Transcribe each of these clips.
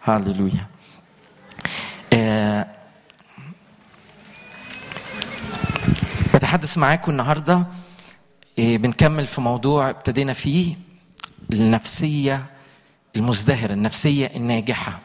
هاليلويا آه بتحدث معاكم النهارده آه بنكمل في موضوع ابتدينا فيه النفسيه المزدهره النفسيه الناجحه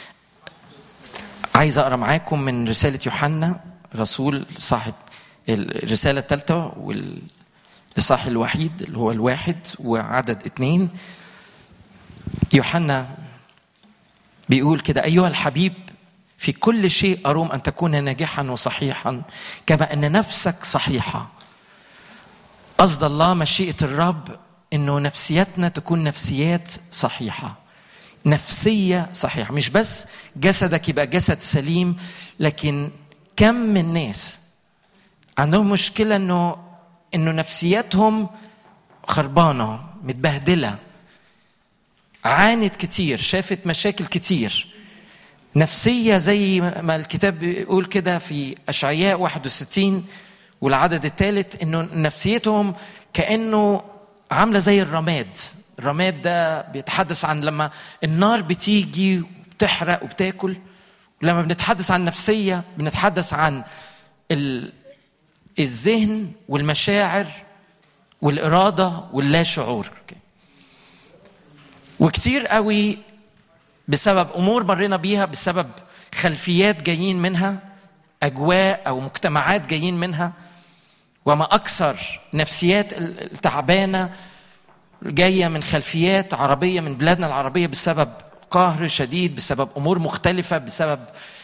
عايز اقرا معاكم من رساله يوحنا رسول صاحب الرساله الثالثه والاصحاح الوحيد اللي هو الواحد وعدد اثنين يوحنا بيقول كده ايها الحبيب في كل شيء اروم ان تكون ناجحا وصحيحا كما ان نفسك صحيحه قصد الله مشيئه الرب انه نفسيتنا تكون نفسيات صحيحه نفسيه صحيحه مش بس جسدك يبقى جسد سليم لكن كم من ناس عندهم مشكله انه انه نفسياتهم خربانه متبهدله عانت كتير شافت مشاكل كتير نفسية زي ما الكتاب بيقول كده في أشعياء 61 والعدد الثالث إنه نفسيتهم كأنه عاملة زي الرماد الرماد ده بيتحدث عن لما النار بتيجي وبتحرق وبتاكل لما بنتحدث عن نفسية بنتحدث عن الذهن والمشاعر والإرادة واللا شعور وكتير قوي بسبب امور مرينا بيها بسبب خلفيات جايين منها اجواء او مجتمعات جايين منها وما اكثر نفسيات التعبانه جايه من خلفيات عربيه من بلادنا العربيه بسبب قهر شديد بسبب امور مختلفه بسبب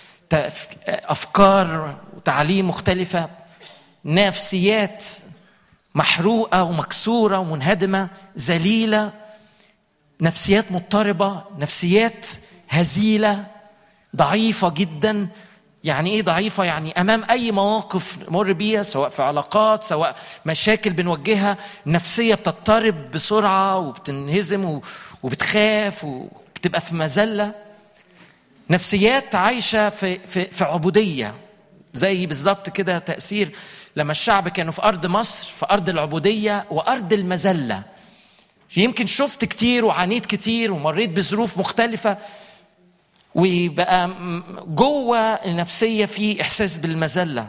افكار وتعليم مختلفه نفسيات محروقه ومكسوره ومنهدمه ذليله نفسيات مضطربة نفسيات هزيلة ضعيفة جدا يعني ايه ضعيفة يعني امام اي مواقف نمر بيها سواء في علاقات سواء مشاكل بنواجهها النفسية بتضطرب بسرعة وبتنهزم وبتخاف وبتبقى في مذلة نفسيات عايشة في في في عبودية زي بالظبط كده تأثير لما الشعب كانوا في أرض مصر في أرض العبودية وأرض المذلة يمكن شفت كتير وعانيت كتير ومريت بظروف مختلفة وبقى جوه النفسية في إحساس بالمذلة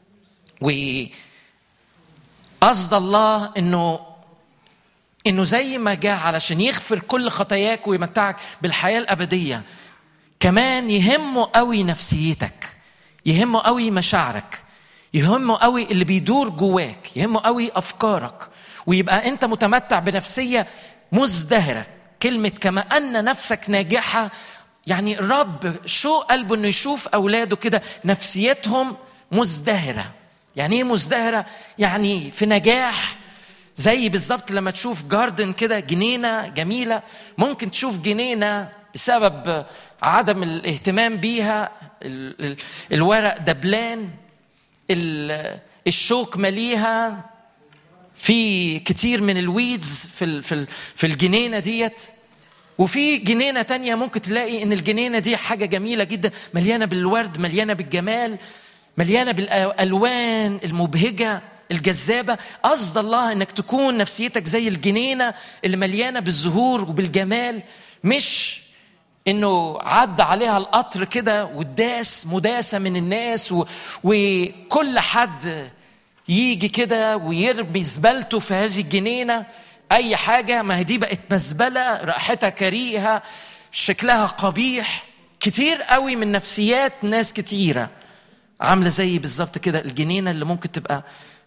وقصد الله إنه إنه زي ما جاء علشان يغفر كل خطاياك ويمتعك بالحياة الأبدية كمان يهمه قوي نفسيتك يهمه قوي مشاعرك يهمه قوي اللي بيدور جواك يهمه قوي أفكارك ويبقى انت متمتع بنفسيه مزدهره كلمه كما ان نفسك ناجحه يعني الرب شو قلبه انه يشوف اولاده كده نفسيتهم مزدهره يعني ايه مزدهره يعني في نجاح زي بالظبط لما تشوف جاردن كده جنينه جميله ممكن تشوف جنينه بسبب عدم الاهتمام بيها الورق دبلان الشوك مليها في كتير من الويدز في في في الجنينه ديت وفي جنينه تانية ممكن تلاقي ان الجنينه دي حاجه جميله جدا مليانه بالورد مليانه بالجمال مليانه بالالوان المبهجه الجذابه قصد الله انك تكون نفسيتك زي الجنينه اللي مليانه بالزهور وبالجمال مش انه عدى عليها القطر كده والداس مداسه من الناس و... وكل حد يجي كده ويرمي زبالته في هذه الجنينه اي حاجه ما هي دي بقت مزبله رائحتها كريهه شكلها قبيح كتير قوي من نفسيات ناس كتيره عامله زي بالظبط كده الجنينه اللي ممكن تبقى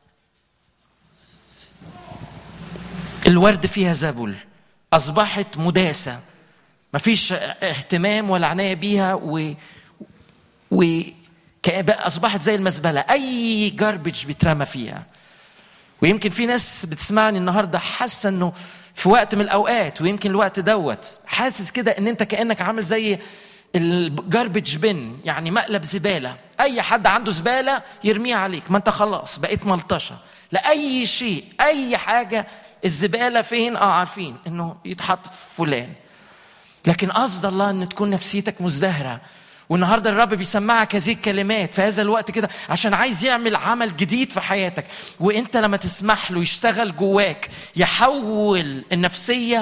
الورد فيها زبل اصبحت مداسه مفيش اهتمام ولا عنايه بيها و و اصبحت زي المزبله اي جاربج بيترمى فيها ويمكن في ناس بتسمعني النهارده حاسه انه في وقت من الاوقات ويمكن الوقت دوت حاسس كده ان انت كانك عامل زي الجاربج بن يعني مقلب زباله اي حد عنده زباله يرميها عليك ما انت خلاص بقيت ملطشه لاي شيء اي حاجه الزباله فين اه عارفين انه يتحط في فلان لكن قصد الله ان تكون نفسيتك مزدهره والنهارده الرب بيسمعك هذه الكلمات في هذا الوقت كده عشان عايز يعمل عمل جديد في حياتك وانت لما تسمح له يشتغل جواك يحول النفسيه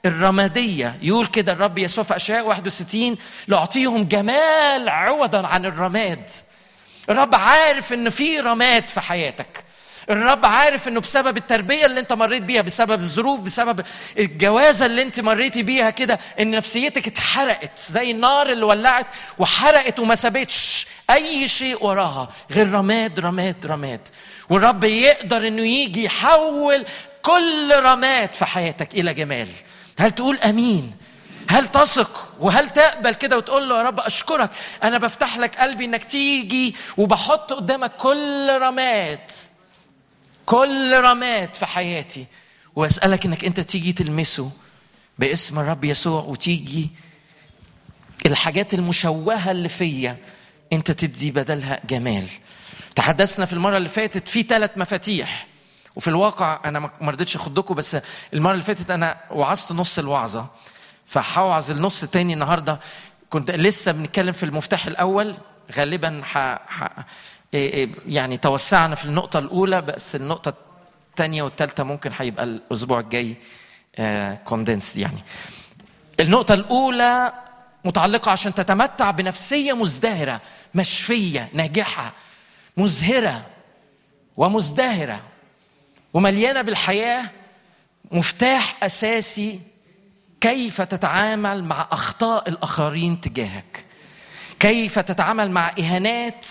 الرمادية يقول كده الرب يسوع في أشياء 61 لأعطيهم جمال عوضا عن الرماد الرب عارف ان في رماد في حياتك الرب عارف انه بسبب التربيه اللي انت مريت بيها بسبب الظروف بسبب الجوازه اللي انت مريتي بيها كده ان نفسيتك اتحرقت زي النار اللي ولعت وحرقت وما سابتش اي شيء وراها غير رماد رماد رماد والرب يقدر انه يجي يحول كل رماد في حياتك الى جمال هل تقول امين هل تثق وهل تقبل كده وتقول له يا رب اشكرك انا بفتح لك قلبي انك تيجي وبحط قدامك كل رماد كل رماد في حياتي واسالك انك انت تيجي تلمسه باسم الرب يسوع وتيجي الحاجات المشوهه اللي فيا انت تدي بدلها جمال تحدثنا في المره اللي فاتت في ثلاث مفاتيح وفي الواقع انا ما رضيتش اخدكم بس المره اللي فاتت انا وعظت نص الوعظه فهوعظ النص التاني النهارده كنت لسه بنتكلم في المفتاح الاول غالبا ح... ح... يعني توسعنا في النقطه الاولى بس النقطه الثانيه والثالثه ممكن هيبقى الاسبوع الجاي كوندنس يعني النقطه الاولى متعلقه عشان تتمتع بنفسيه مزدهره مشفيه ناجحه مزهره ومزدهره ومليانه بالحياه مفتاح اساسي كيف تتعامل مع اخطاء الاخرين تجاهك كيف تتعامل مع اهانات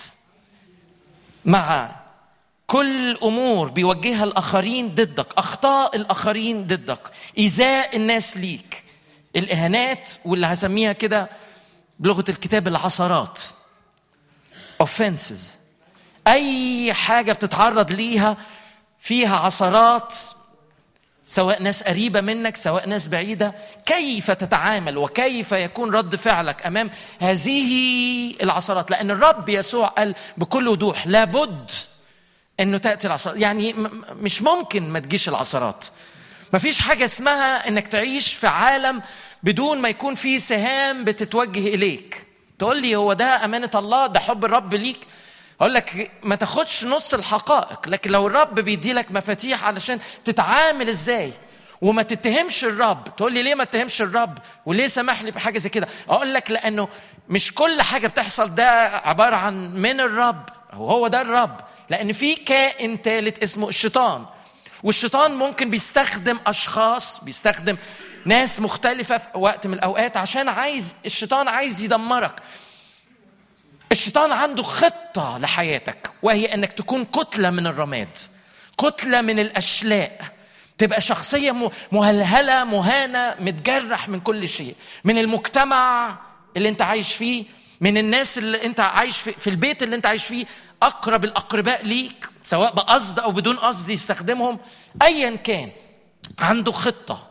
مع كل امور بيوجهها الاخرين ضدك اخطاء الاخرين ضدك ايذاء الناس ليك الاهانات واللي هسميها كده بلغه الكتاب العثرات offenses اي حاجه بتتعرض ليها فيها عثرات سواء ناس قريبه منك سواء ناس بعيده كيف تتعامل وكيف يكون رد فعلك امام هذه العثرات لان الرب يسوع قال بكل وضوح لابد انه تاتي العثرات يعني مش ممكن ما تجيش العثرات مفيش حاجه اسمها انك تعيش في عالم بدون ما يكون في سهام بتتوجه اليك تقول لي هو ده امانه الله ده حب الرب ليك اقول لك ما تاخدش نص الحقائق لكن لو الرب بيدي لك مفاتيح علشان تتعامل ازاي وما تتهمش الرب تقول لي ليه ما تتهمش الرب وليه سمح لي بحاجه زي كده اقول لك لانه مش كل حاجه بتحصل ده عباره عن من الرب هو ده الرب لان في كائن ثالث اسمه الشيطان والشيطان ممكن بيستخدم اشخاص بيستخدم ناس مختلفة في وقت من الأوقات عشان عايز الشيطان عايز يدمرك الشيطان عنده خطة لحياتك وهي أنك تكون كتلة من الرماد كتلة من الأشلاء تبقى شخصية مهلهلة مهانة متجرح من كل شيء من المجتمع اللي انت عايش فيه من الناس اللي انت عايش في, في البيت اللي انت عايش فيه اقرب الاقرباء ليك سواء بقصد او بدون قصد يستخدمهم ايا كان عنده خطه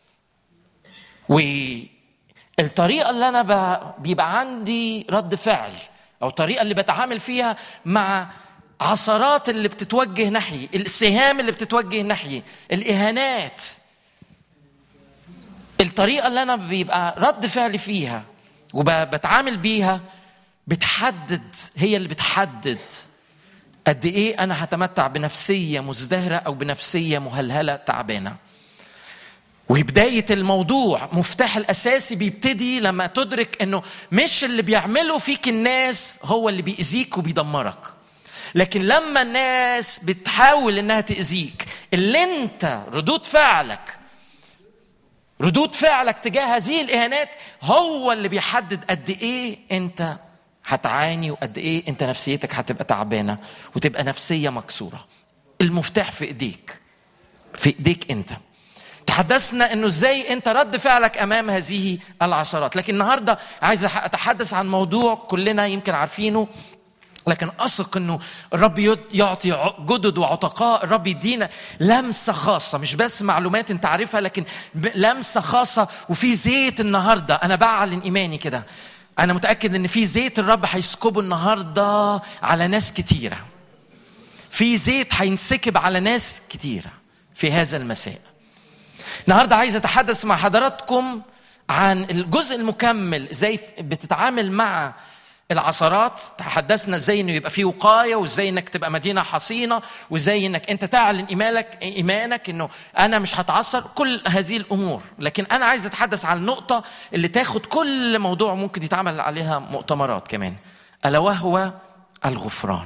والطريقه اللي انا بيبقى عندي رد فعل او الطريقه اللي بتعامل فيها مع عثرات اللي بتتوجه ناحيي السهام اللي بتتوجه ناحيي الاهانات الطريقه اللي انا بيبقى رد فعلي فيها وبتعامل بيها بتحدد هي اللي بتحدد قد ايه انا هتمتع بنفسيه مزدهره او بنفسيه مهلهله تعبانه وبداية الموضوع مفتاح الأساسي بيبتدي لما تدرك أنه مش اللي بيعمله فيك الناس هو اللي بيأذيك وبيدمرك لكن لما الناس بتحاول انها تأذيك اللي انت ردود فعلك ردود فعلك تجاه هذه الاهانات هو اللي بيحدد قد ايه انت هتعاني وقد ايه انت نفسيتك هتبقى تعبانه وتبقى نفسيه مكسوره المفتاح في ايديك في ايديك انت تحدثنا انه ازاي انت رد فعلك امام هذه العثرات لكن النهارده عايز اتحدث عن موضوع كلنا يمكن عارفينه لكن اثق انه الرب يعطي جدد وعتقاء الرب يدينا لمسه خاصه مش بس معلومات انت عارفها لكن لمسه خاصه وفي زيت النهارده انا بعلن ايماني كده انا متاكد ان في زيت الرب هيسكبه النهارده على ناس كتيره في زيت هينسكب على ناس كتيره في هذا المساء النهارده عايز اتحدث مع حضراتكم عن الجزء المكمل ازاي بتتعامل مع العثرات تحدثنا ازاي انه يبقى في وقايه وازاي انك تبقى مدينه حصينه وازاي انك انت تعلن ايمانك ايمانك انه انا مش هتعثر كل هذه الامور لكن انا عايز اتحدث عن النقطه اللي تاخد كل موضوع ممكن يتعمل عليها مؤتمرات كمان الا وهو الغفران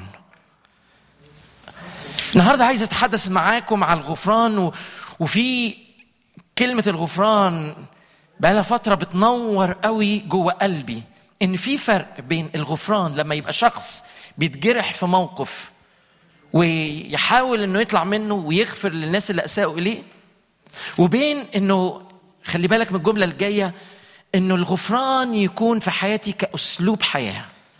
النهارده عايز اتحدث معاكم عن الغفران و... وفي كلمه الغفران بقى فتره بتنور قوي جوه قلبي ان في فرق بين الغفران لما يبقى شخص بيتجرح في موقف ويحاول انه يطلع منه ويغفر للناس اللي اساءوا اليه وبين انه خلي بالك من الجمله الجايه انه الغفران يكون في حياتي كاسلوب حياه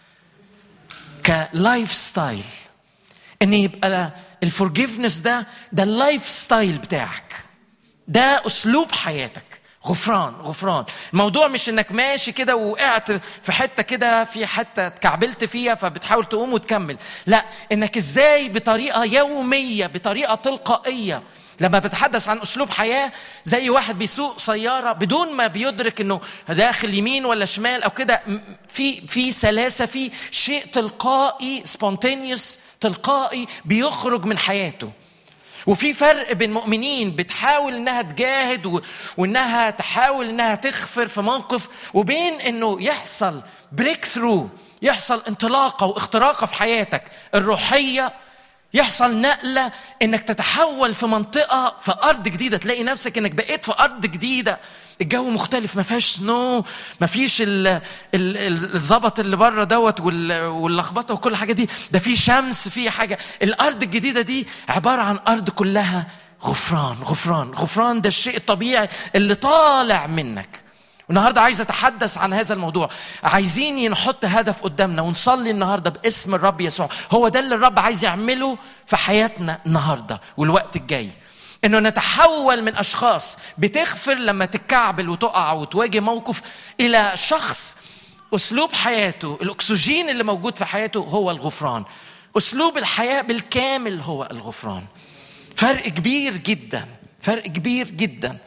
كلايف ستايل ان يبقى الفورجيفنس ده ده اللايف ستايل بتاعك ده اسلوب حياتك غفران غفران الموضوع مش انك ماشي كده وقعت في حته كده في حته اتكعبلت فيها فبتحاول تقوم وتكمل لا انك ازاي بطريقه يوميه بطريقه تلقائيه لما بتحدث عن اسلوب حياه زي واحد بيسوق سياره بدون ما بيدرك انه داخل يمين ولا شمال او كده في في سلاسه في شيء تلقائي سبونتينيوس تلقائي بيخرج من حياته وفي فرق بين مؤمنين بتحاول انها تجاهد و... وانها تحاول انها تغفر في موقف وبين انه يحصل بريك ثرو يحصل انطلاقه واختراقه في حياتك الروحيه يحصل نقله انك تتحول في منطقه في ارض جديده تلاقي نفسك انك بقيت في ارض جديده الجو مختلف ما فيهاش سنو ما فيش الزبط اللي بره دوت واللخبطه وكل الحاجه دي ده في شمس في حاجه الارض الجديده دي عباره عن ارض كلها غفران غفران غفران ده الشيء الطبيعي اللي طالع منك النهارده عايز اتحدث عن هذا الموضوع عايزين نحط هدف قدامنا ونصلي النهارده باسم الرب يسوع هو ده اللي الرب عايز يعمله في حياتنا النهارده والوقت الجاي انه نتحول من اشخاص بتغفر لما تتكعبل وتقع وتواجه موقف الى شخص اسلوب حياته الاكسجين اللي موجود في حياته هو الغفران اسلوب الحياه بالكامل هو الغفران فرق كبير جدا فرق كبير جدا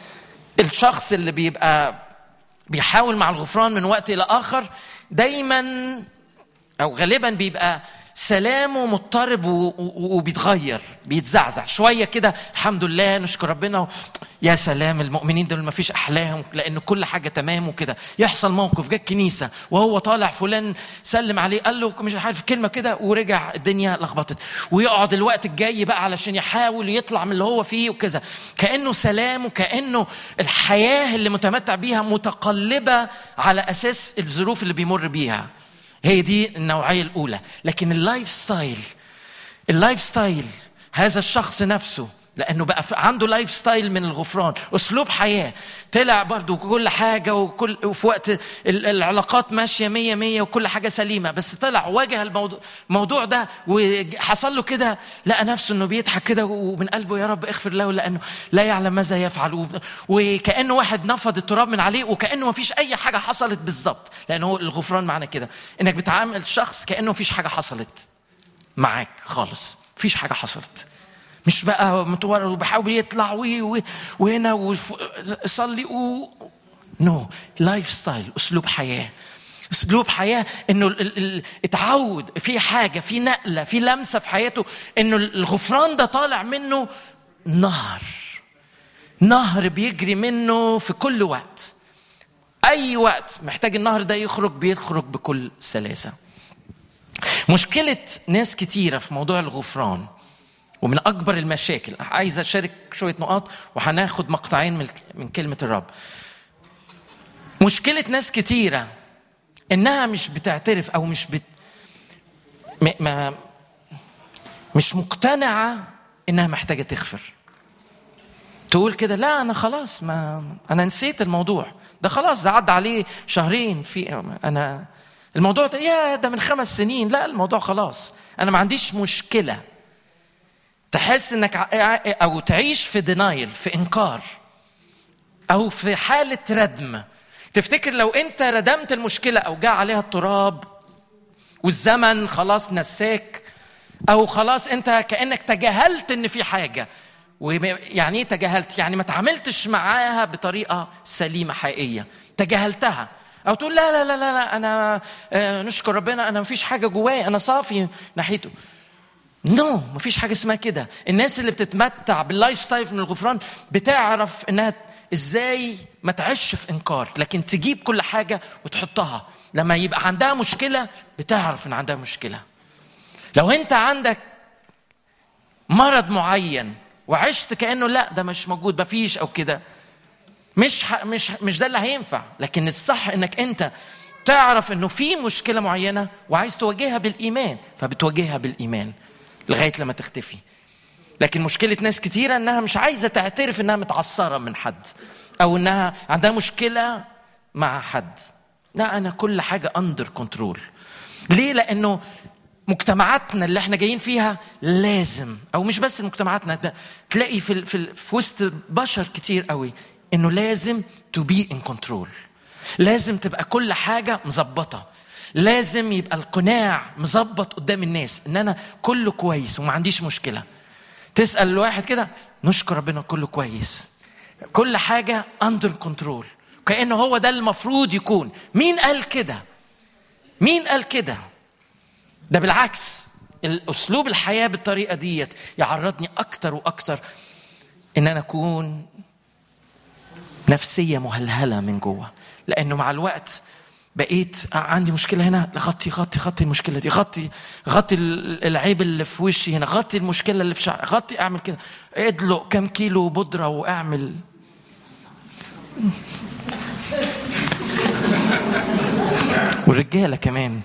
الشخص اللي بيبقى بيحاول مع الغفران من وقت الى اخر دايما او غالبا بيبقى سلامه مضطرب وبيتغير بيتزعزع شويه كده الحمد لله نشكر ربنا يا سلام المؤمنين دول ما فيش احلام لان كل حاجه تمام وكده يحصل موقف جه الكنيسه وهو طالع فلان سلم عليه قال له مش عارف كلمه كده ورجع الدنيا لخبطت ويقعد الوقت الجاي بقى علشان يحاول يطلع من اللي هو فيه وكذا كانه سلام وكانه الحياه اللي متمتع بيها متقلبه على اساس الظروف اللي بيمر بيها هي دي النوعيه الاولى لكن اللايف ستايل اللايف ستايل هذا الشخص نفسه لانه بقى عنده لايف ستايل من الغفران اسلوب حياه طلع برضو كل حاجه وكل وفي وقت العلاقات ماشيه مية مية وكل حاجه سليمه بس طلع واجه الموضوع الموضوع ده وحصل له كده لقى نفسه انه بيضحك كده ومن قلبه يا رب اغفر له لانه لا يعلم ماذا يفعل وكانه واحد نفض التراب من عليه وكانه ما فيش اي حاجه حصلت بالظبط لانه الغفران معنى كده انك بتعامل شخص كانه ما فيش حاجه حصلت معاك خالص فيش حاجه حصلت مش بقى متورط وبحاول يطلع وي وهنا ويصلي و... نو لايف ستايل اسلوب حياه اسلوب حياه انه اتعود في حاجه في نقله في لمسه في حياته انه الغفران ده طالع منه نهر نهر بيجري منه في كل وقت اي وقت محتاج النهر ده يخرج بيخرج بكل سلاسه مشكله ناس كتيره في موضوع الغفران ومن اكبر المشاكل عايز اشارك شويه نقاط وهناخد مقطعين من كلمه الرب مشكله ناس كتيره انها مش بتعترف او مش بت ما مش مقتنعه انها محتاجه تغفر تقول كده لا انا خلاص ما انا نسيت الموضوع ده خلاص ده عدى عليه شهرين في انا الموضوع ده يا ده من خمس سنين لا الموضوع خلاص انا ما عنديش مشكله تحس انك او تعيش في دينايل في انكار او في حاله ردم تفتكر لو انت ردمت المشكله او جاء عليها التراب والزمن خلاص نساك او خلاص انت كانك تجاهلت ان في حاجه ويعني ايه تجاهلت يعني ما تعاملتش معاها بطريقه سليمه حقيقيه تجاهلتها او تقول لا لا لا لا, لا انا آه، نشكر ربنا انا مفيش حاجه جوايا انا صافي ناحيته نو no, مفيش حاجه اسمها كده الناس اللي بتتمتع باللايف ستايل من الغفران بتعرف انها ازاي ما تعيش في انكار لكن تجيب كل حاجه وتحطها لما يبقى عندها مشكله بتعرف ان عندها مشكله لو انت عندك مرض معين وعشت كانه لا ده مش موجود مفيش او كده مش ح... مش مش ده اللي هينفع لكن الصح انك انت تعرف انه في مشكله معينه وعايز تواجهها بالايمان فبتواجهها بالايمان لغايه لما تختفي لكن مشكله ناس كتيره انها مش عايزه تعترف انها متعصره من حد او انها عندها مشكله مع حد لا انا كل حاجه اندر كنترول ليه لانه مجتمعاتنا اللي احنا جايين فيها لازم او مش بس مجتمعاتنا تلاقي في في, في وسط بشر كتير قوي انه لازم تو بي ان كنترول لازم تبقى كل حاجه مظبطه لازم يبقى القناع مظبط قدام الناس ان انا كله كويس وما عنديش مشكله تسال الواحد كده نشكر ربنا كله كويس كل حاجه اندر كنترول كانه هو ده المفروض يكون مين قال كده مين قال كده ده بالعكس الاسلوب الحياه بالطريقه ديت يعرضني اكتر واكتر ان انا اكون نفسيه مهلهله من جوه لانه مع الوقت بقيت عندي مشكلة هنا غطي غطي غطي المشكلة دي غطي غطي العيب اللي في وشي هنا غطي المشكلة اللي في شعري غطي اعمل كده ادلق كم كيلو بودرة واعمل والرجالة كمان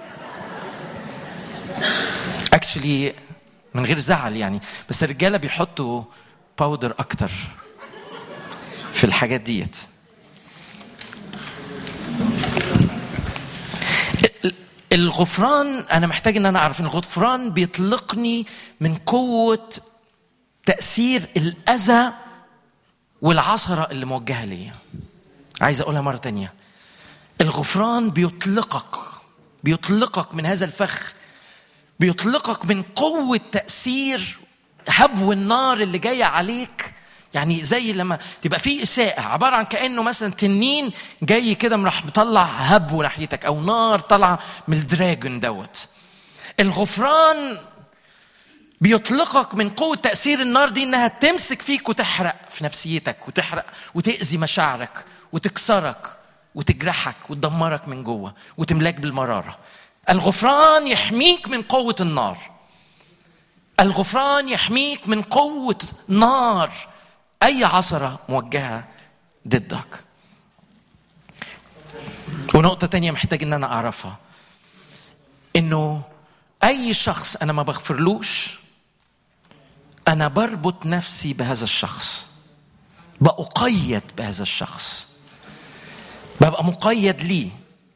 اكشلي من غير زعل يعني بس الرجالة بيحطوا باودر أكتر في الحاجات ديت الغفران انا محتاج ان انا اعرف ان الغفران بيطلقني من قوه تاثير الاذى والعثره اللي موجهه ليا عايز اقولها مره تانية الغفران بيطلقك بيطلقك من هذا الفخ بيطلقك من قوه تاثير هبو النار اللي جايه عليك يعني زي لما تبقى في اساءه عباره عن كانه مثلا تنين جاي كده راح مطلع هبو ناحيتك او نار طالعه من الدراجون دوت الغفران بيطلقك من قوة تأثير النار دي إنها تمسك فيك وتحرق في نفسيتك وتحرق وتأذي مشاعرك وتكسرك وتجرحك وتدمرك من جوه وتملاك بالمرارة الغفران يحميك من قوة النار الغفران يحميك من قوة نار أي عصرة موجهة ضدك ونقطة تانية محتاج إن أنا أعرفها إنه أي شخص أنا ما بغفرلوش أنا بربط نفسي بهذا الشخص بأقيد بهذا الشخص ببقى مقيد ليه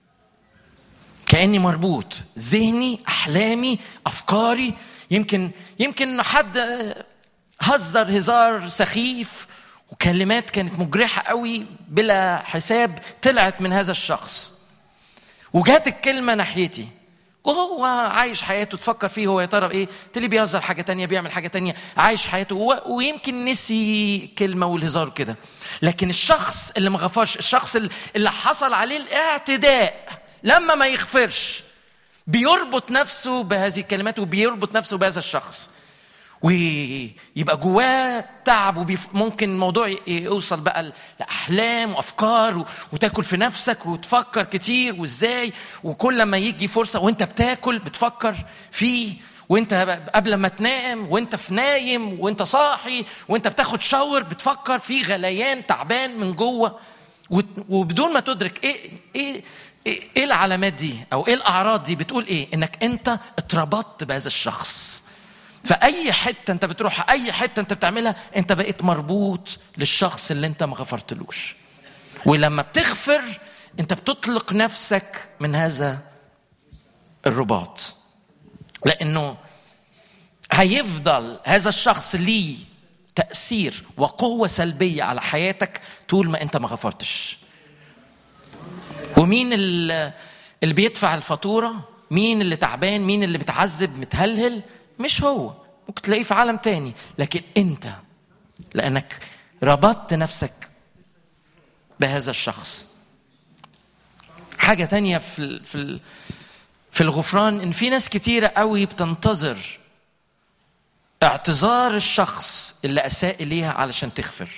كأني مربوط ذهني أحلامي أفكاري يمكن يمكن حد هزر هزار سخيف وكلمات كانت مجرحة قوي بلا حساب طلعت من هذا الشخص وجات الكلمة ناحيتي وهو عايش حياته تفكر فيه هو يا ترى ايه تلي بيهزر حاجه تانية بيعمل حاجه تانية عايش حياته ويمكن نسي كلمه والهزار كده لكن الشخص اللي ما غفرش الشخص اللي حصل عليه الاعتداء لما ما يغفرش بيربط نفسه بهذه الكلمات وبيربط نفسه بهذا الشخص ويبقى جواه تعب وممكن الموضوع يوصل بقى لاحلام وافكار وتاكل في نفسك وتفكر كتير وازاي وكل ما يجي فرصه وانت بتاكل بتفكر فيه وانت قبل ما تنام وانت في نايم وانت صاحي وانت بتاخد شاور بتفكر في غليان تعبان من جوه وبدون ما تدرك ايه ايه ايه العلامات دي او ايه الاعراض دي بتقول ايه انك انت اتربطت بهذا الشخص فأي حتة أنت بتروحها أي حتة أنت بتعملها أنت بقيت مربوط للشخص اللي أنت ما غفرتلوش ولما بتغفر أنت بتطلق نفسك من هذا الرباط لأنه هيفضل هذا الشخص ليه تأثير وقوة سلبية على حياتك طول ما أنت ما غفرتش ومين اللي بيدفع الفاتورة مين اللي تعبان مين اللي بتعذب متهلهل مش هو ممكن تلاقيه في عالم تاني لكن انت لانك ربطت نفسك بهذا الشخص حاجه تانية في ال- في ال- في الغفران ان في ناس كتيره قوي بتنتظر اعتذار الشخص اللي اساء اليها علشان تغفر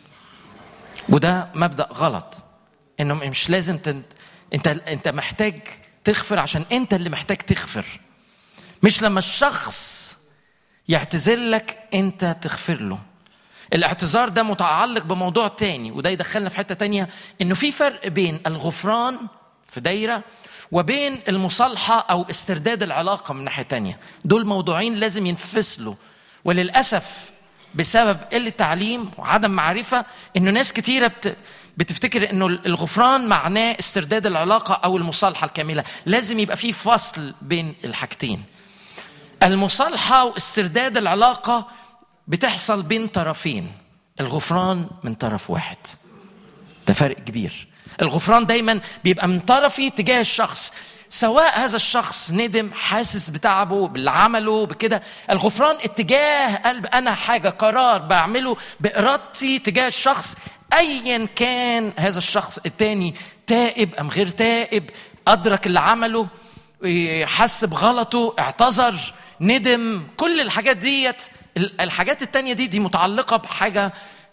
وده مبدا غلط انه مش لازم تنت... انت انت محتاج تغفر عشان انت اللي محتاج تغفر مش لما الشخص يعتذر لك انت تغفر له الاعتذار ده متعلق بموضوع تاني وده يدخلنا في حته تانية انه في فرق بين الغفران في دايره وبين المصالحه او استرداد العلاقه من ناحيه تانية دول موضوعين لازم ينفصلوا وللاسف بسبب قله تعليم وعدم معرفه انه ناس كتيره بت بتفتكر انه الغفران معناه استرداد العلاقه او المصالحه الكامله لازم يبقى في فصل بين الحاجتين المصالحه واسترداد العلاقه بتحصل بين طرفين الغفران من طرف واحد ده فرق كبير الغفران دايما بيبقى من طرفي تجاه الشخص سواء هذا الشخص ندم حاسس بتعبه باللي عمله بكده الغفران اتجاه قلب انا حاجه قرار بعمله بارادتي تجاه الشخص ايا كان هذا الشخص التاني تائب ام غير تائب ادرك اللي عمله حس بغلطه اعتذر ندم كل الحاجات ديت الحاجات التانية دي دي متعلقة بحاجة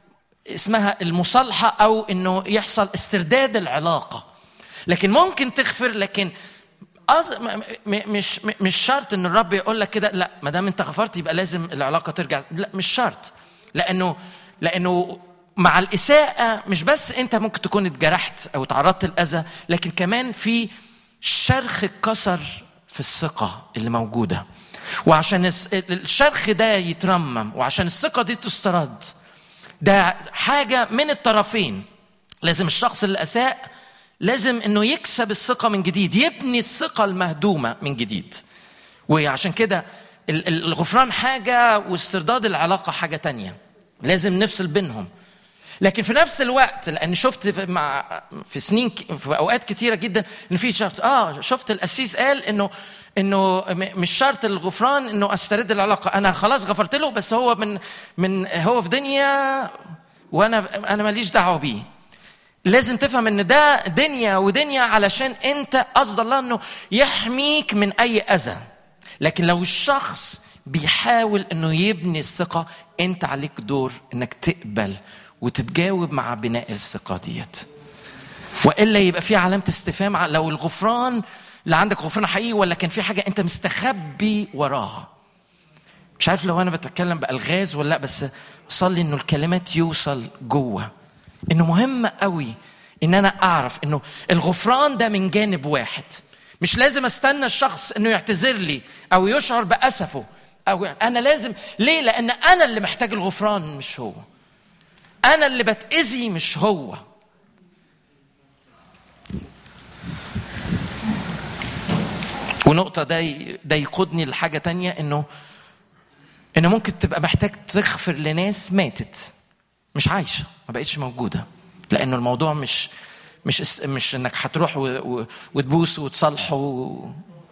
اسمها المصالحة أو إنه يحصل استرداد العلاقة لكن ممكن تغفر لكن أز... م... م... مش م... مش شرط ان الرب يقول لك كده لا ما دام انت غفرت يبقى لازم العلاقه ترجع لا مش شرط لانه لانه مع الاساءه مش بس انت ممكن تكون اتجرحت او تعرضت لاذى لكن كمان في شرخ اتكسر في الثقه اللي موجوده وعشان الشرخ ده يترمم وعشان الثقه دي تسترد ده حاجه من الطرفين لازم الشخص اللي اساء لازم انه يكسب الثقه من جديد يبني الثقه المهدومه من جديد وعشان كده الغفران حاجه واسترداد العلاقه حاجه تانية لازم نفصل بينهم لكن في نفس الوقت لان شفت في مع في سنين في اوقات كتيره جدا ان في شفت اه شفت القسيس قال انه انه مش شرط الغفران انه استرد العلاقه انا خلاص غفرت له بس هو من من هو في دنيا وانا انا ماليش دعوه بيه لازم تفهم ان ده دنيا ودنيا علشان انت قصد الله انه يحميك من اي اذى لكن لو الشخص بيحاول انه يبني الثقه انت عليك دور انك تقبل وتتجاوب مع بناء الثقه ديت والا يبقى في علامه استفهام لو الغفران اللي عندك غفران حقيقي ولا كان في حاجه انت مستخبي وراها مش عارف لو انا بتكلم بالغاز ولا لا بس صلي انه الكلمات يوصل جوه انه مهم قوي ان انا اعرف انه الغفران ده من جانب واحد مش لازم استنى الشخص انه يعتذر لي او يشعر باسفه او انا لازم ليه لان انا اللي محتاج الغفران مش هو انا اللي بتاذي مش هو ونقطة ده ده يقودني لحاجة تانية إنه إنه ممكن تبقى محتاج تغفر لناس ماتت مش عايشة ما بقتش موجودة لأنه الموضوع مش مش مش إنك هتروح وتبوس وتصالحه و...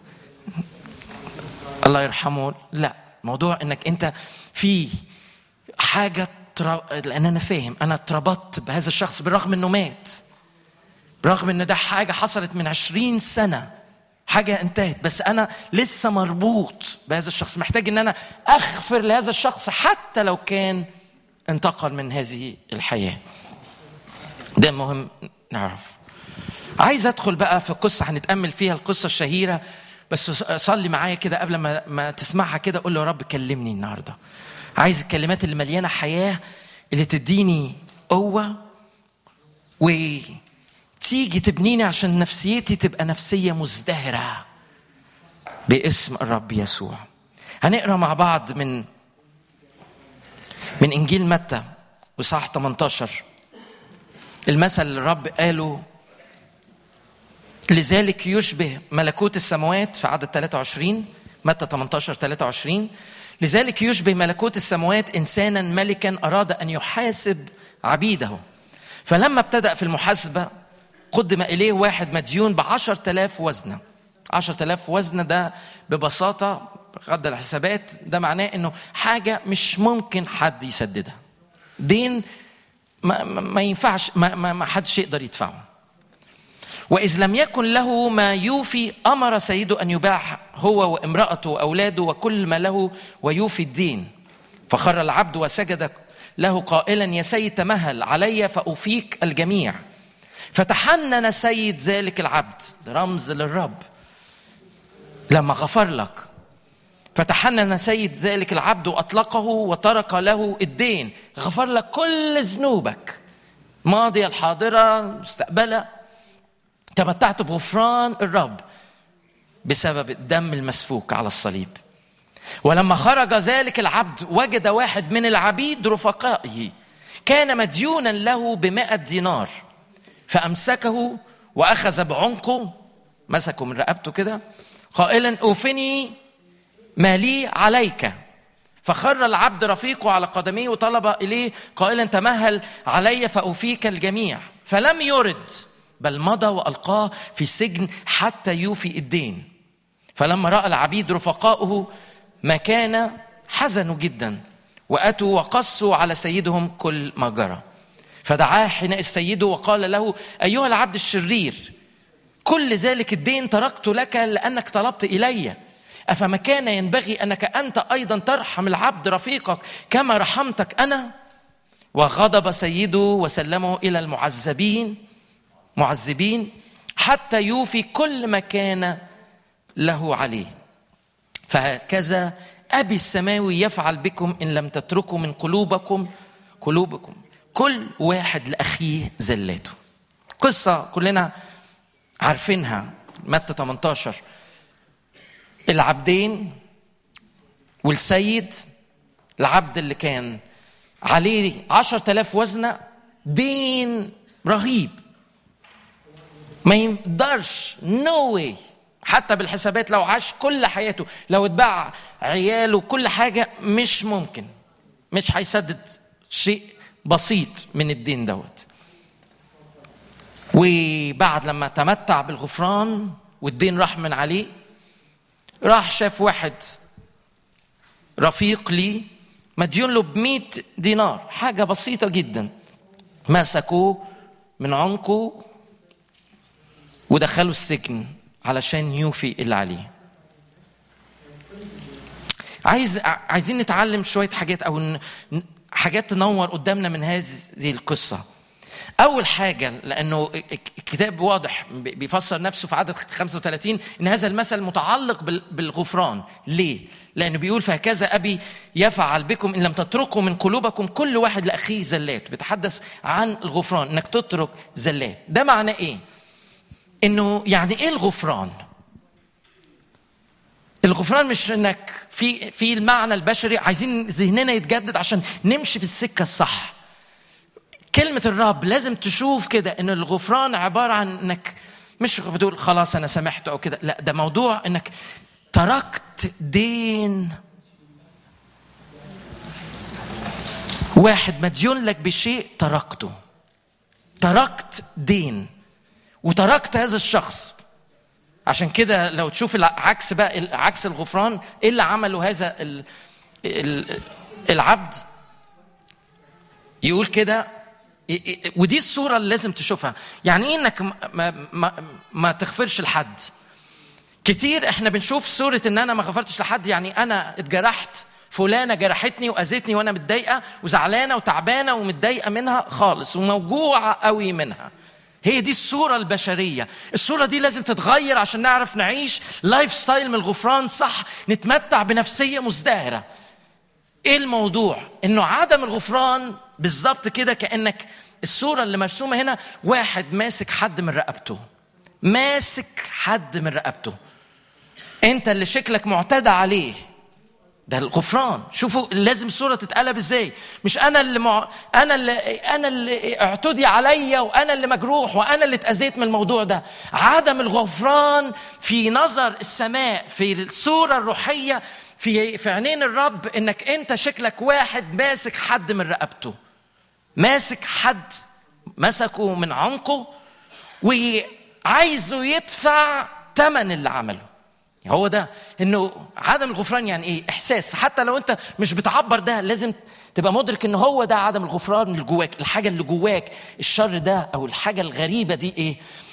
الله يرحمه لا موضوع إنك أنت في حاجة تر... لأن أنا فاهم أنا اتربطت بهذا الشخص بالرغم إنه مات برغم إن ده حاجة حصلت من عشرين سنة حاجة انتهت بس أنا لسه مربوط بهذا الشخص محتاج إن أنا أغفر لهذا الشخص حتى لو كان انتقل من هذه الحياة ده مهم نعرف عايز أدخل بقى في قصة هنتأمل فيها القصة الشهيرة بس صلي معايا كده قبل ما ما تسمعها كده قول له يا رب كلمني النهارده عايز الكلمات اللي مليانة حياة اللي تديني قوة و تيجي تبنيني عشان نفسيتي تبقى نفسية مزدهرة باسم الرب يسوع هنقرا مع بعض من من انجيل متى وصح 18 المثل اللي الرب قاله لذلك يشبه ملكوت السماوات في عدد 23 متى 18 23 لذلك يشبه ملكوت السماوات انسانا ملكا اراد ان يحاسب عبيده فلما ابتدأ في المحاسبه قدم إليه واحد مديون بعشرة آلاف وزنة عشرة آلاف وزنة ده ببساطة غدا الحسابات ده معناه إنه حاجة مش ممكن حد يسددها دين ما, ما ينفعش ما, ما, ما حدش يقدر يدفعه وإذ لم يكن له ما يوفي أمر سيده أن يباع هو وامرأته وأولاده وكل ما له ويوفي الدين فخر العبد وسجد له قائلا يا سيد تمهل علي فأوفيك الجميع فتحنن سيد ذلك العبد رمز للرب لما غفر لك فتحنن سيد ذلك العبد واطلقه وترك له الدين غفر لك كل ذنوبك ماضيه الحاضره مستقبله تمتعت بغفران الرب بسبب الدم المسفوك على الصليب ولما خرج ذلك العبد وجد واحد من العبيد رفقائه كان مديونا له بمائة دينار فأمسكه وأخذ بعنقه مسكه من رقبته كده قائلا أوفني ما لي عليك فخر العبد رفيقه على قدميه وطلب إليه قائلا تمهل علي فأوفيك الجميع فلم يرد بل مضى وألقاه في السجن حتى يوفي الدين فلما رأى العبيد رفقاؤه ما كان حزنوا جدا وأتوا وقصوا على سيدهم كل ما جرى فدعاه حينئذ سيده وقال له أيها العبد الشرير كل ذلك الدين تركت لك لأنك طلبت إلي أفما كان ينبغي أنك أنت أيضا ترحم العبد رفيقك كما رحمتك أنا وغضب سيده وسلمه إلى المعذبين معذبين حتى يوفي كل ما كان له عليه فهكذا أبي السماوي يفعل بكم إن لم تتركوا من قلوبكم قلوبكم كل واحد لأخيه زلاته قصة كلنا عارفينها متى 18 العبدين والسيد العبد اللي كان عليه عشرة آلاف وزنة دين رهيب ما يقدرش نو no حتى بالحسابات لو عاش كل حياته لو اتباع عياله كل حاجة مش ممكن مش هيسدد شيء بسيط من الدين دوت وبعد لما تمتع بالغفران والدين راح من عليه راح شاف واحد رفيق لي مديون له ب دينار حاجة بسيطة جدا مسكوه من عنقه ودخلوا السجن علشان يوفي اللي عليه عايز عايزين نتعلم شويه حاجات او حاجات تنور قدامنا من هذه القصه اول حاجه لانه الكتاب واضح بيفسر نفسه في عدد 35 ان هذا المثل متعلق بالغفران ليه لانه بيقول فهكذا ابي يفعل بكم ان لم تتركوا من قلوبكم كل واحد لاخيه زلات بيتحدث عن الغفران انك تترك زلات ده معناه ايه انه يعني ايه الغفران الغفران مش انك في في المعنى البشري عايزين ذهننا يتجدد عشان نمشي في السكه الصح كلمه الرب لازم تشوف كده ان الغفران عباره عن انك مش بتقول خلاص انا سامحت او كده لا ده موضوع انك تركت دين واحد مديون لك بشيء تركته تركت دين وتركت هذا الشخص عشان كده لو تشوف العكس بقى عكس الغفران ايه اللي عمله هذا العبد يقول كده ودي الصوره اللي لازم تشوفها يعني ايه انك ما, ما, ما تغفرش لحد كتير احنا بنشوف صوره ان انا ما غفرتش لحد يعني انا اتجرحت فلانه جرحتني واذتني وانا متضايقه وزعلانه وتعبانه ومتضايقه منها خالص وموجوعه قوي منها هي دي الصورة البشرية الصورة دي لازم تتغير عشان نعرف نعيش لايف ستايل من الغفران صح نتمتع بنفسية مزدهرة ايه الموضوع انه عدم الغفران بالظبط كده كانك الصوره اللي مرسومه هنا واحد ماسك حد من رقبته ماسك حد من رقبته انت اللي شكلك معتدى عليه ده الغفران شوفوا لازم الصوره تتقلب ازاي مش انا اللي مع... انا اللي انا اللي اعتدي عليا وانا اللي مجروح وانا اللي اتاذيت من الموضوع ده عدم الغفران في نظر السماء في الصوره الروحيه في في عينين الرب انك انت شكلك واحد ماسك حد من رقبته ماسك حد مسكه من عنقه وعايزه يدفع ثمن اللي عمله هو ده انه عدم الغفران يعني ايه احساس حتى لو انت مش بتعبر ده لازم تبقى مدرك ان هو ده عدم الغفران اللي جواك الحاجه اللي جواك الشر ده او الحاجه الغريبه دي ايه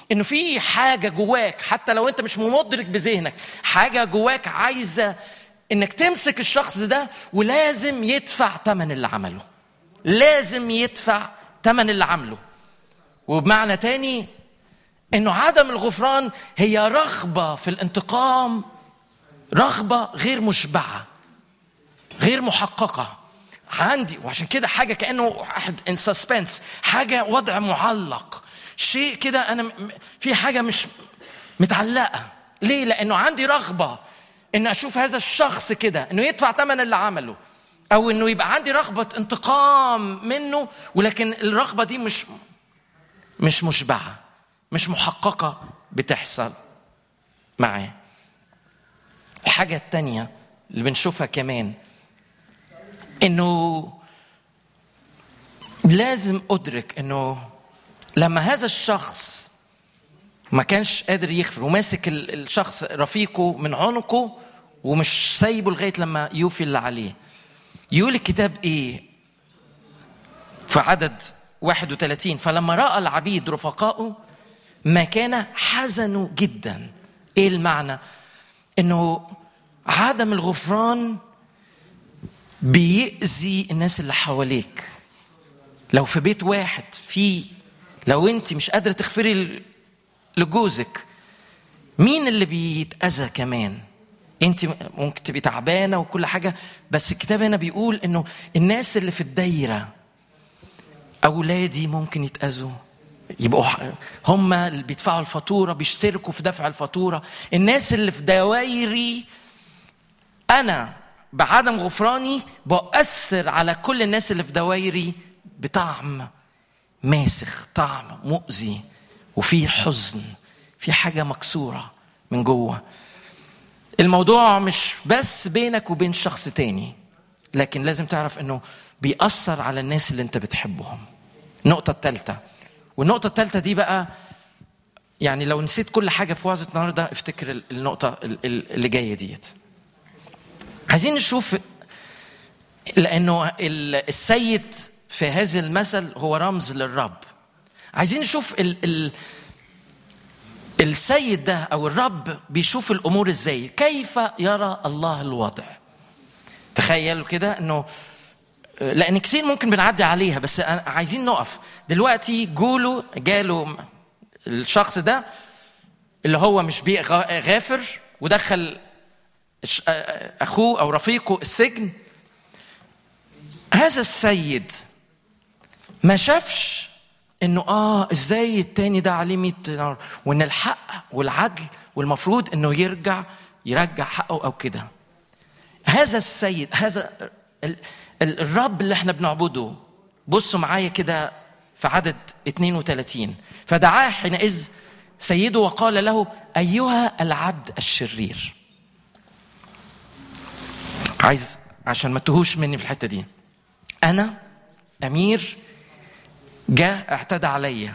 انه في حاجه جواك حتى لو انت مش مدرك بذهنك حاجه جواك عايزه انك تمسك الشخص ده ولازم يدفع ثمن اللي عمله لازم يدفع ثمن اللي عمله وبمعنى تاني انه عدم الغفران هي رغبه في الانتقام رغبه غير مشبعه غير محققه عندي وعشان كده حاجه كانه واحد ان سسبنس حاجه وضع معلق شيء كده انا في حاجه مش متعلقه ليه لانه عندي رغبه ان اشوف هذا الشخص كده انه يدفع ثمن اللي عمله او انه يبقى عندي رغبه انتقام منه ولكن الرغبه دي مش مش مشبعه مش محققه بتحصل معاه الحاجه الثانيه اللي بنشوفها كمان انه لازم ادرك انه لما هذا الشخص ما كانش قادر يغفر وماسك الشخص رفيقه من عنقه ومش سايبه لغايه لما يوفي اللي عليه يقول الكتاب ايه في عدد 31 فلما راى العبيد رفقائه ما كان حزنوا جدا ايه المعنى انه عدم الغفران بيأذي الناس اللي حواليك لو في بيت واحد في لو انت مش قادره تغفري لجوزك مين اللي بيتأذى كمان انت ممكن تبقي تعبانه وكل حاجه بس الكتاب هنا بيقول انه الناس اللي في الدايره اولادي ممكن يتاذوا يبقوا هم اللي بيدفعوا الفاتوره بيشتركوا في دفع الفاتوره الناس اللي في دوايري انا بعدم غفراني بؤثر على كل الناس اللي في دوايري بطعم ماسخ طعم مؤذي وفي حزن في حاجه مكسوره من جوه الموضوع مش بس بينك وبين شخص تاني لكن لازم تعرف انه بيأثر على الناس اللي انت بتحبهم النقطة الثالثة والنقطة الثالثة دي بقى يعني لو نسيت كل حاجة في وعظة النهاردة افتكر النقطة اللي جاية ديت عايزين نشوف لأنه السيد في هذا المثل هو رمز للرب عايزين نشوف ال ال السيد ده او الرب بيشوف الامور ازاي كيف يرى الله الوضع تخيلوا كده انه لان كثير ممكن بنعدي عليها بس عايزين نقف دلوقتي جوله جاله الشخص ده اللي هو مش غافر ودخل اخوه او رفيقه السجن هذا السيد ما شافش انه اه ازاي التاني ده عليه 100 دينار وان الحق والعدل والمفروض انه يرجع يرجع حقه او كده هذا السيد هذا الرب اللي احنا بنعبده بصوا معايا كده في عدد 32 فدعاه حينئذ سيده وقال له ايها العبد الشرير عايز عشان ما تهوش مني في الحته دي انا امير جاء اعتدى عليا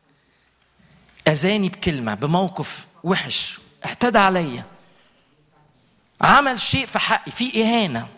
اذاني بكلمه بموقف وحش اعتدى عليا عمل شيء في حقي في اهانه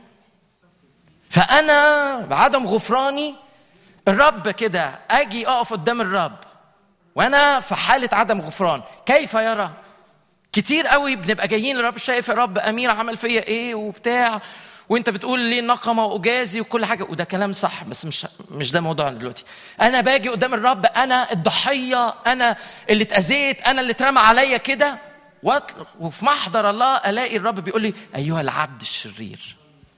فانا بعدم غفراني الرب كده اجي اقف قدام الرب وانا في حاله عدم غفران كيف يرى كتير قوي بنبقى جايين للرب شايف الرب امير عمل فيا ايه وبتاع وانت بتقول لي نقمه واجازي وكل حاجه وده كلام صح بس مش مش ده موضوعنا دلوقتي انا باجي قدام الرب انا الضحيه انا اللي اتاذيت انا اللي اترمى عليا كده وفي محضر الله الاقي الرب بيقول لي ايها العبد الشرير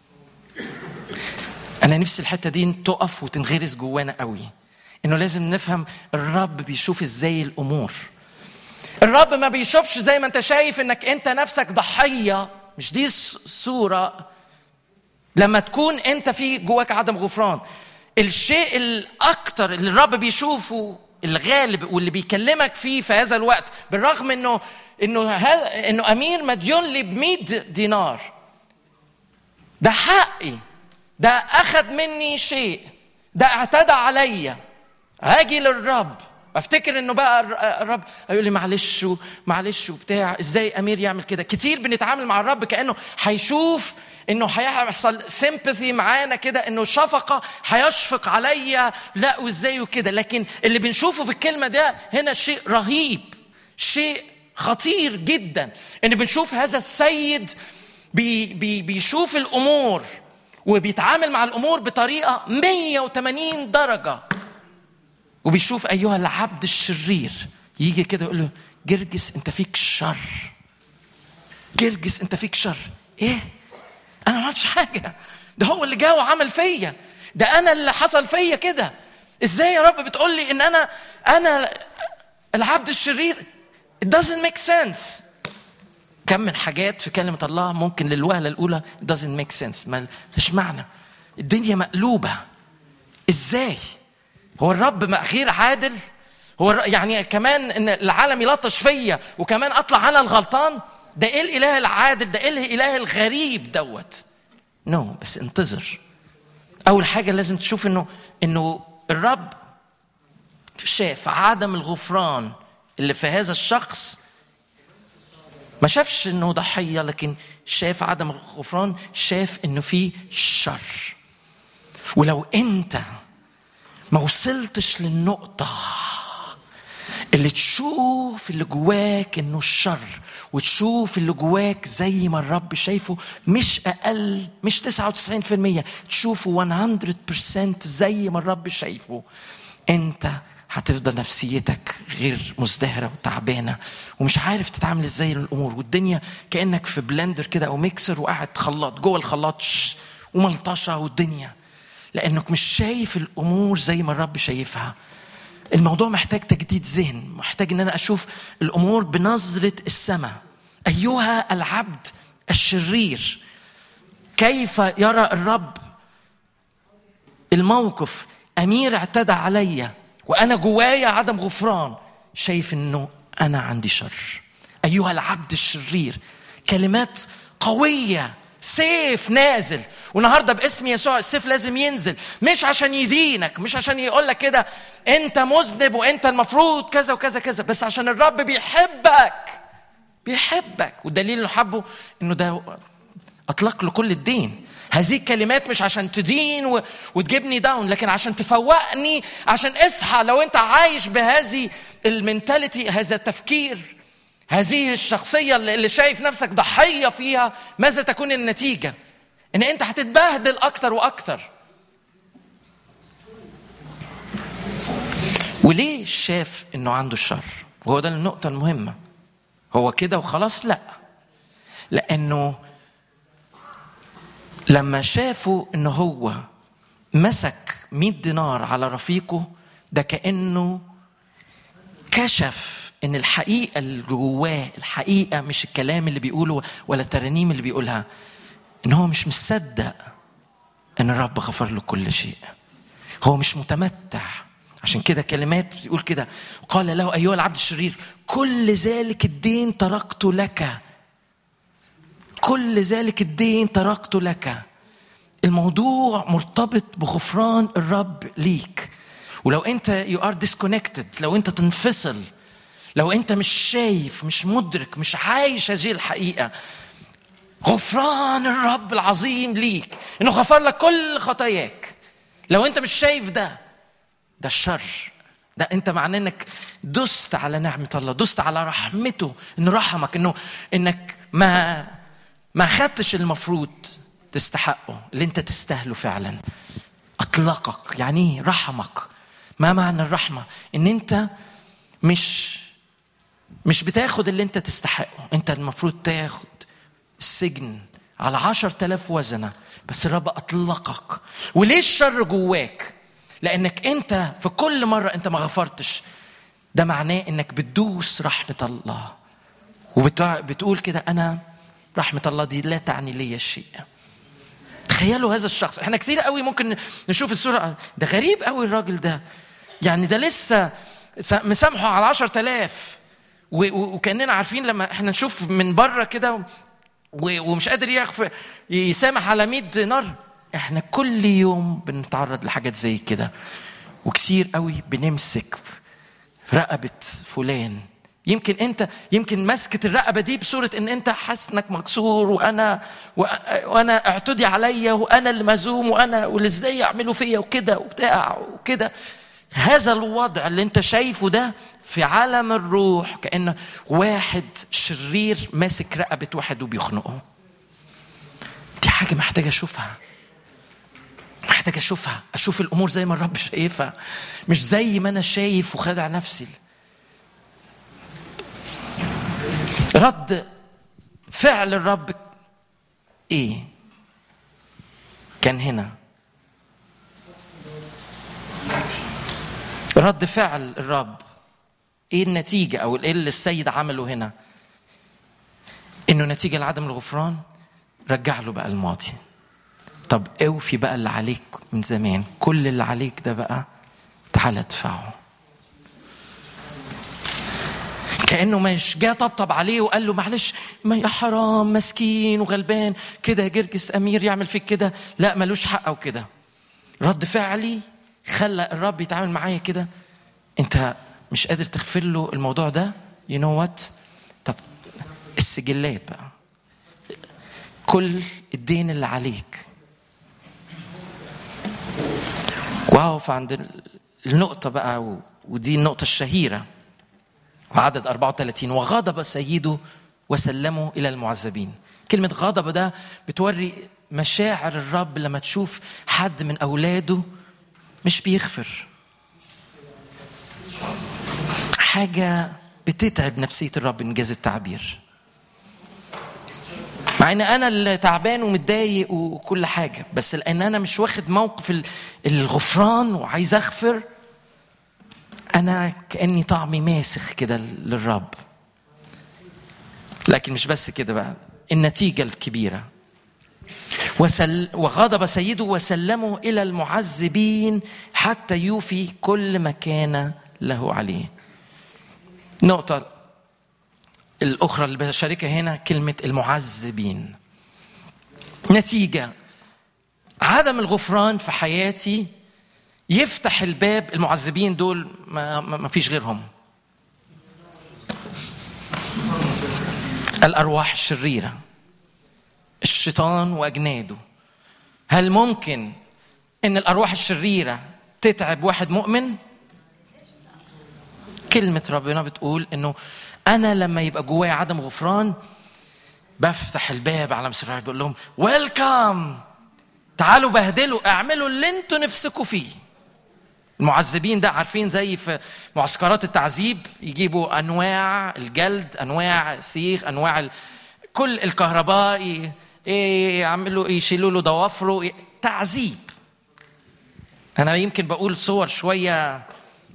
انا نفسي الحته دي تقف وتنغرس جوانا قوي انه لازم نفهم الرب بيشوف ازاي الامور الرب ما بيشوفش زي ما انت شايف انك انت نفسك ضحيه مش دي الصوره لما تكون انت في جواك عدم غفران الشيء الاكثر اللي الرب بيشوفه الغالب واللي بيكلمك فيه في هذا الوقت بالرغم انه انه انه امير مديون لي ب 100 دينار ده حقي ده اخذ مني شيء ده اعتدى عليا هاجي للرب افتكر انه بقى الرب هيقول لي معلش معلش وبتاع ازاي امير يعمل كده كتير بنتعامل مع الرب كانه هيشوف انه هيحصل سيمباثي معانا كده انه شفقه هيشفق عليا لا وازاي وكده لكن اللي بنشوفه في الكلمه ده هنا شيء رهيب شيء خطير جدا ان بنشوف هذا السيد بي بي بيشوف الامور وبيتعامل مع الامور بطريقه 180 درجه وبيشوف ايها العبد الشرير يجي كده يقول له جرجس انت فيك شر جرجس انت فيك شر ايه انا ما عملتش حاجه ده هو اللي جه وعمل فيا ده انا اللي حصل فيا كده ازاي يا رب بتقول لي ان انا انا العبد الشرير it doesn't make sense كم من حاجات في كلمة الله ممكن للوهلة الأولى it doesn't make sense ما ليش معنى الدنيا مقلوبة ازاي هو الرب غير عادل هو يعني كمان ان العالم يلطش فيا وكمان اطلع انا الغلطان ده ايه الاله العادل ده ايه الاله الغريب دوت نو no, بس انتظر اول حاجه لازم تشوف انه انه الرب شاف عدم الغفران اللي في هذا الشخص ما شافش انه ضحيه لكن شاف عدم الغفران شاف انه في شر ولو انت ما وصلتش للنقطه اللي تشوف اللي جواك انه الشر وتشوف اللي جواك زي ما الرب شايفه مش اقل مش 99% تشوفه 100% زي ما الرب شايفه انت هتفضل نفسيتك غير مزدهره وتعبانه ومش عارف تتعامل ازاي الامور والدنيا كانك في بلندر كده او ميكسر وقاعد خلاط جوه الخلاط وملطشه والدنيا لانك مش شايف الامور زي ما الرب شايفها الموضوع محتاج تجديد ذهن محتاج ان انا اشوف الامور بنظره السماء ايها العبد الشرير كيف يرى الرب الموقف امير اعتدى عليا وانا جوايا عدم غفران شايف انه انا عندي شر ايها العبد الشرير كلمات قويه سيف نازل والنهارده باسم يسوع السيف لازم ينزل مش عشان يدينك مش عشان يقول لك كده انت مذنب وانت المفروض كذا وكذا كذا بس عشان الرب بيحبك بيحبك والدليل انه حبه انه ده اطلق له كل الدين هذه الكلمات مش عشان تدين و... وتجيبني داون لكن عشان تفوقني عشان اصحى لو انت عايش بهذه المنتاليتي هذا التفكير هذه الشخصية اللي شايف نفسك ضحية فيها ماذا تكون النتيجة؟ إن أنت هتتبهدل أكتر وأكتر. وليه شاف إنه عنده الشر؟ وهو ده النقطة المهمة. هو كده وخلاص؟ لأ. لأنه لما شافوا إنه هو مسك 100 دينار على رفيقه ده كأنه كشف ان الحقيقه اللي جواه الحقيقه مش الكلام اللي بيقوله ولا الترانيم اللي بيقولها ان هو مش مصدق ان الرب غفر له كل شيء هو مش متمتع عشان كده كلمات بيقول كده قال له ايها العبد الشرير كل ذلك الدين تركت لك كل ذلك الدين تركت لك الموضوع مرتبط بغفران الرب ليك ولو انت يو ار ديسكونكتد لو انت تنفصل لو انت مش شايف مش مدرك مش عايش هذه الحقيقه غفران الرب العظيم ليك انه غفر لك كل خطاياك لو انت مش شايف ده ده الشر ده انت معناه انك دست على نعمه الله دست على رحمته انه رحمك انه انك ما ما خدتش المفروض تستحقه اللي انت تستاهله فعلا اطلقك يعني ايه رحمك ما معنى الرحمه ان انت مش مش بتاخد اللي انت تستحقه انت المفروض تاخد السجن على عشر تلاف وزنة بس الرب أطلقك وليه الشر جواك لأنك أنت في كل مرة أنت ما غفرتش ده معناه أنك بتدوس رحمة الله وبتقول كده أنا رحمة الله دي لا تعني لي شيء تخيلوا هذا الشخص احنا كثير قوي ممكن نشوف الصورة ده غريب قوي الراجل ده يعني ده لسه مسامحه على عشر تلاف وكاننا عارفين لما احنا نشوف من بره كده ومش قادر يغفر يسامح على 100 دينار احنا كل يوم بنتعرض لحاجات زي كده وكثير قوي بنمسك رقبه فلان يمكن انت يمكن مسكه الرقبه دي بصوره ان انت حاسس انك مكسور وانا وانا اعتدي عليا وانا اللي مزوم وانا واللي ازاي يعملوا فيا وكده وبتاع وكده هذا الوضع اللي انت شايفه ده في عالم الروح كأنه واحد شرير ماسك رقبة واحد وبيخنقه دي حاجة محتاجة أشوفها محتاج أشوفها أشوف الأمور زي ما الرب شايفها مش زي ما أنا شايف وخادع نفسي رد فعل الرب إيه كان هنا رد فعل الرب ايه النتيجه او ايه اللي السيد عمله هنا انه نتيجه لعدم الغفران رجع له بقى الماضي طب اوفي بقى اللي عليك من زمان كل اللي عليك ده بقى تعالى ادفعه كانه مش جه طبطب عليه وقال له معلش ما يا حرام مسكين وغلبان كده جرجس امير يعمل فيك كده لا ملوش حق او كده رد فعلي خلى الرب يتعامل معايا كده انت مش قادر تغفر له الموضوع ده يو نو وات طب السجلات بقى كل الدين اللي عليك واقف عند النقطة بقى ودي النقطة الشهيرة وعدد 34 وغضب سيده وسلمه إلى المعذبين كلمة غضب ده بتوري مشاعر الرب لما تشوف حد من أولاده مش بيغفر حاجة بتتعب نفسية الرب إنجاز التعبير مع ان انا اللي تعبان ومتضايق وكل حاجه بس لان انا مش واخد موقف الغفران وعايز اغفر انا كاني طعمي ماسخ كده للرب لكن مش بس كده بقى النتيجه الكبيره وسل وغضب سيده وسلمه الى المعذبين حتى يوفي كل ما كان له عليه نقطه الاخرى اللي بشاركها هنا كلمه المعذبين نتيجه عدم الغفران في حياتي يفتح الباب المعذبين دول ما, ما فيش غيرهم الارواح الشريره الشيطان واجناده هل ممكن ان الارواح الشريره تتعب واحد مؤمن كلمه ربنا بتقول انه انا لما يبقى جوايا عدم غفران بفتح الباب على مصر بقول لهم ويلكم تعالوا بهدلوا اعملوا اللي انتوا نفسكم فيه المعذبين ده عارفين زي في معسكرات التعذيب يجيبوا انواع الجلد انواع سيخ انواع ال... كل الكهرباء ايه يعملوا يشيلوا له ضوافره إيه تعذيب انا يمكن بقول صور شويه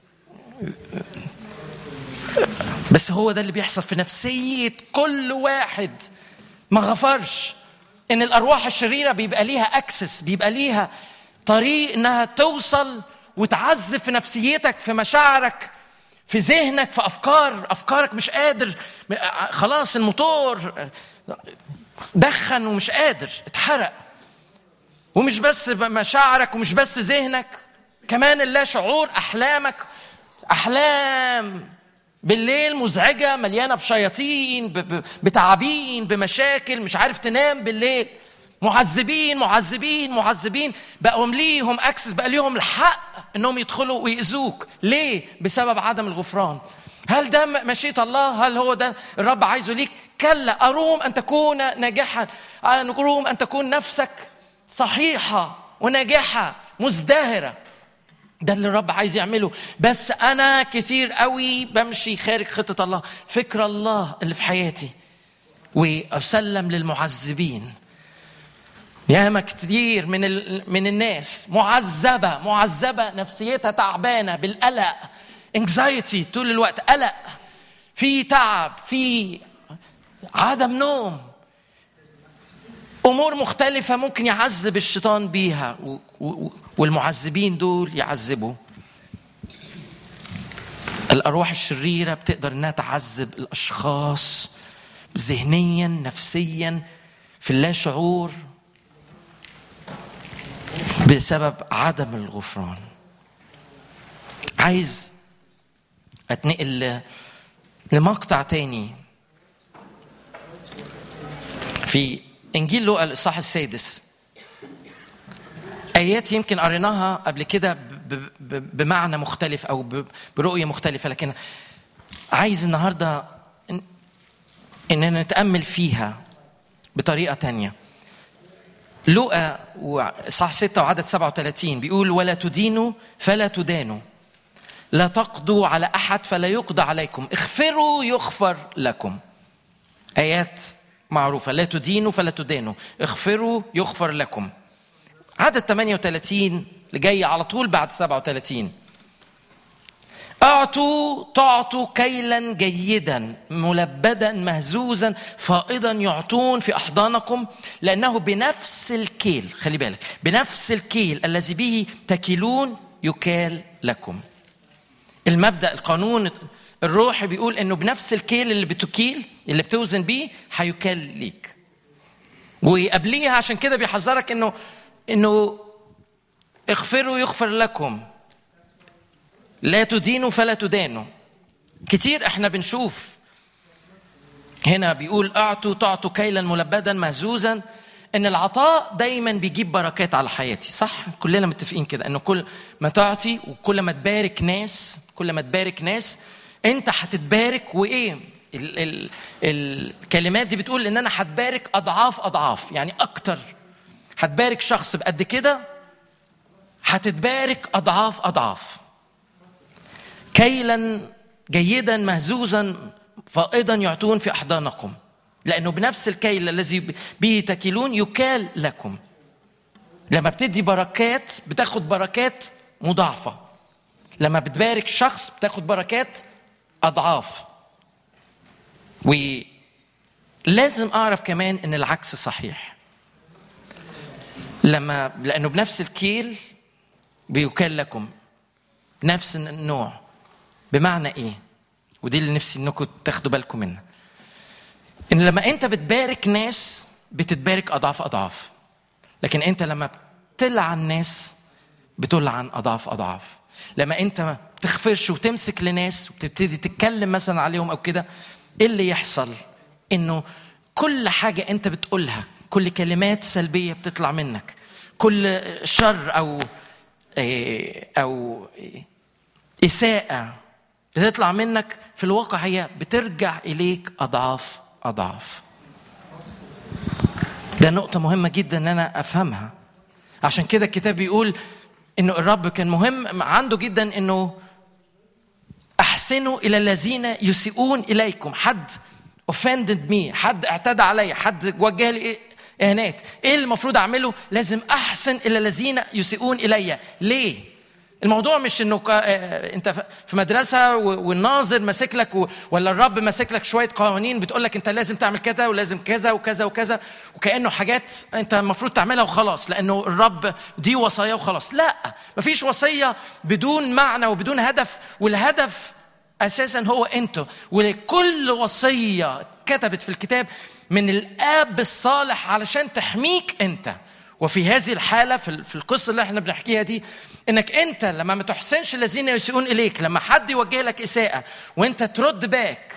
بس هو ده اللي بيحصل في نفسيه كل واحد ما غفرش ان الارواح الشريره بيبقى ليها اكسس بيبقى ليها طريق انها توصل وتعذب في نفسيتك في مشاعرك في ذهنك في افكار افكارك مش قادر خلاص الموتور دخن ومش قادر اتحرق ومش بس مشاعرك ومش بس ذهنك كمان اللا شعور احلامك احلام بالليل مزعجه مليانه بشياطين بتعابين بمشاكل مش عارف تنام بالليل معذبين معذبين معذبين بقوا ليهم اكسس بقى ليهم الحق انهم يدخلوا ويأذوك ليه بسبب عدم الغفران هل ده مشيئة الله هل هو ده الرب عايزه ليك كلا أروم أن تكون ناجحا أروم أن تكون نفسك صحيحة وناجحة مزدهرة ده اللي الرب عايز يعمله بس أنا كثير قوي بمشي خارج خطة الله فكر الله اللي في حياتي وأسلم للمعذبين ياما كتير من من الناس معذبه معذبه نفسيتها تعبانه بالقلق انكزايتي طول الوقت قلق في تعب في عدم نوم امور مختلفه ممكن يعذب الشيطان بيها والمعذبين دول يعذبوا الارواح الشريره بتقدر انها تعذب الاشخاص ذهنيا نفسيا في اللا شعور بسبب عدم الغفران عايز اتنقل لمقطع تاني في انجيل لوقا الاصحاح السادس ايات يمكن قريناها قبل كده بمعنى مختلف او برؤيه مختلفه لكن عايز النهارده اننا نتامل فيها بطريقه تانية لقى صح 6 وعدد 37 بيقول ولا تدينوا فلا تدانوا لا تقضوا على احد فلا يقضى عليكم اغفروا يغفر لكم ايات معروفه لا تدينوا فلا تدانوا اغفروا يغفر لكم عدد 38 اللي جاي على طول بعد 37 اعطوا تعطوا كيلا جيدا ملبدا مهزوزا فائضا يعطون في احضانكم لانه بنفس الكيل خلي بالك بنفس الكيل الذي به تكيلون يكال لكم المبدا القانون الروحي بيقول انه بنفس الكيل اللي بتكيل اللي بتوزن بيه هيكال ليك وقبليها عشان كده بيحذرك انه انه اغفروا يغفر لكم لا تدينوا فلا تدانوا كتير احنا بنشوف هنا بيقول اعطوا تعطوا كيلا ملبدا مهزوزا ان العطاء دايما بيجيب بركات على حياتي صح كلنا متفقين كده انه كل ما تعطي وكل ما تبارك ناس كل ما تبارك ناس انت هتتبارك وايه ال ال الكلمات دي بتقول ان انا هتبارك اضعاف اضعاف يعني اكتر هتبارك شخص بقد كده هتتبارك اضعاف اضعاف كيلا جيدا مهزوزا فائضا يعطون في احضانكم لانه بنفس الكيل الذي به تكلون يكال لكم لما بتدي بركات بتاخد بركات مضاعفه لما بتبارك شخص بتاخد بركات اضعاف ولازم اعرف كمان ان العكس صحيح لما لانه بنفس الكيل بيكال لكم نفس النوع بمعنى ايه ودي اللي نفسي انكم تاخدوا بالكم منها ان لما انت بتبارك ناس بتتبارك اضعاف اضعاف لكن انت لما بتلعن ناس بتلعن اضعاف اضعاف لما انت ما بتغفرش وتمسك لناس وتبتدي تتكلم مثلا عليهم او كده ايه اللي يحصل انه كل حاجه انت بتقولها كل كلمات سلبيه بتطلع منك كل شر او إيه، او اساءه بتطلع منك في الواقع هي بترجع اليك اضعاف اضعاف ده نقطة مهمة جدا ان انا افهمها عشان كده الكتاب بيقول انه الرب كان مهم عنده جدا انه احسنوا الى الذين يسيئون اليكم حد offended me حد اعتدى علي حد وجه لي اهانات ايه المفروض اعمله لازم احسن الى الذين يسيئون الي ليه الموضوع مش انه آه، انت في مدرسه والناظر ماسك لك ولا الرب ماسك لك شويه قوانين بتقول لك انت لازم تعمل كذا ولازم كذا وكذا وكذا وكانه حاجات انت المفروض تعملها وخلاص لانه الرب دي وصايا وخلاص لا مفيش وصيه بدون معنى وبدون هدف والهدف اساسا هو انت ولكل وصيه كتبت في الكتاب من الاب الصالح علشان تحميك انت وفي هذه الحاله في القصه اللي احنا بنحكيها دي انك انت لما ما تحسنش الذين يسيئون اليك لما حد يوجه لك اساءه وانت ترد باك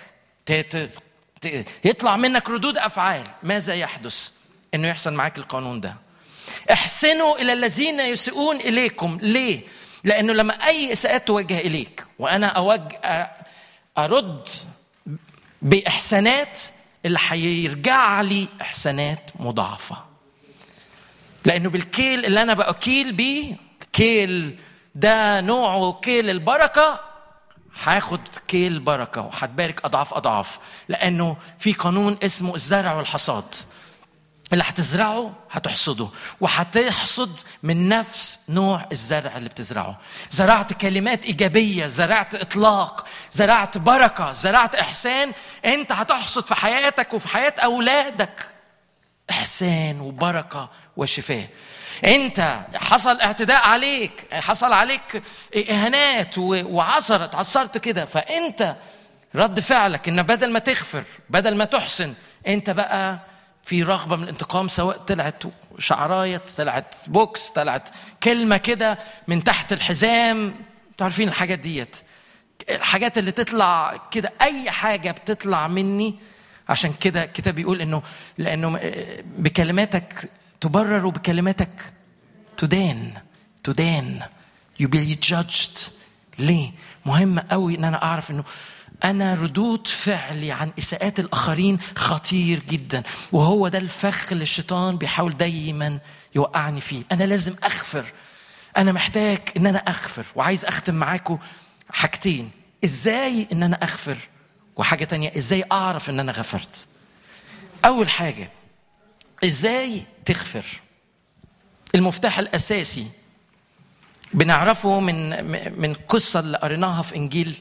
يطلع منك ردود افعال ماذا يحدث انه يحصل معاك القانون ده احسنوا الى الذين يسيئون اليكم ليه لانه لما اي اساءات توجه اليك وانا اوجه ارد باحسانات اللي هيرجع لي احسانات مضاعفه لانه بالكيل اللي انا باكيل بيه كيل ده نوعه كيل البركه هاخد كيل بركه وهتبارك اضعاف اضعاف لانه في قانون اسمه الزرع والحصاد اللي هتزرعه هتحصده وهتحصد من نفس نوع الزرع اللي بتزرعه زرعت كلمات إيجابية زرعت إطلاق زرعت بركة زرعت إحسان أنت هتحصد في حياتك وفي حياة أولادك إحسان وبركة وشفاء انت حصل اعتداء عليك حصل عليك اهانات وعصرت عصرت كده فانت رد فعلك ان بدل ما تغفر بدل ما تحسن انت بقى في رغبه من الانتقام سواء طلعت شعرايه طلعت بوكس طلعت كلمه كده من تحت الحزام تعرفين الحاجات ديت الحاجات اللي تطلع كده اي حاجه بتطلع مني عشان كده الكتاب بيقول انه لانه بكلماتك تبرر وبكلماتك تدان تدان you be judged ليه مهم قوي ان انا اعرف انه انا ردود فعلي عن اساءات الاخرين خطير جدا وهو ده الفخ اللي الشيطان بيحاول دايما يوقعني فيه انا لازم اغفر انا محتاج ان انا اغفر وعايز اختم معاكم حاجتين ازاي ان انا اغفر وحاجه تانية ازاي اعرف ان انا غفرت اول حاجه ازاي تغفر المفتاح الاساسي بنعرفه من من قصه اللي قريناها في انجيل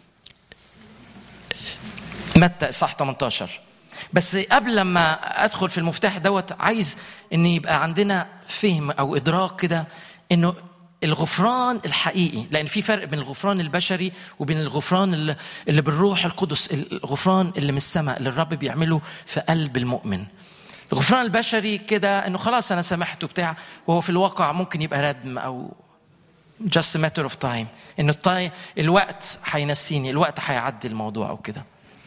متى صح 18 بس قبل لما ادخل في المفتاح دوت عايز ان يبقى عندنا فهم او ادراك كده انه الغفران الحقيقي لان في فرق بين الغفران البشري وبين الغفران اللي, اللي بالروح القدس الغفران اللي من السماء اللي الرب بيعمله في قلب المؤمن الغفران البشري كده انه خلاص انا سامحته بتاع وهو في الواقع ممكن يبقى ردم او just a matter of time انه الطاي الوقت هينسيني الوقت هيعدي الموضوع او كده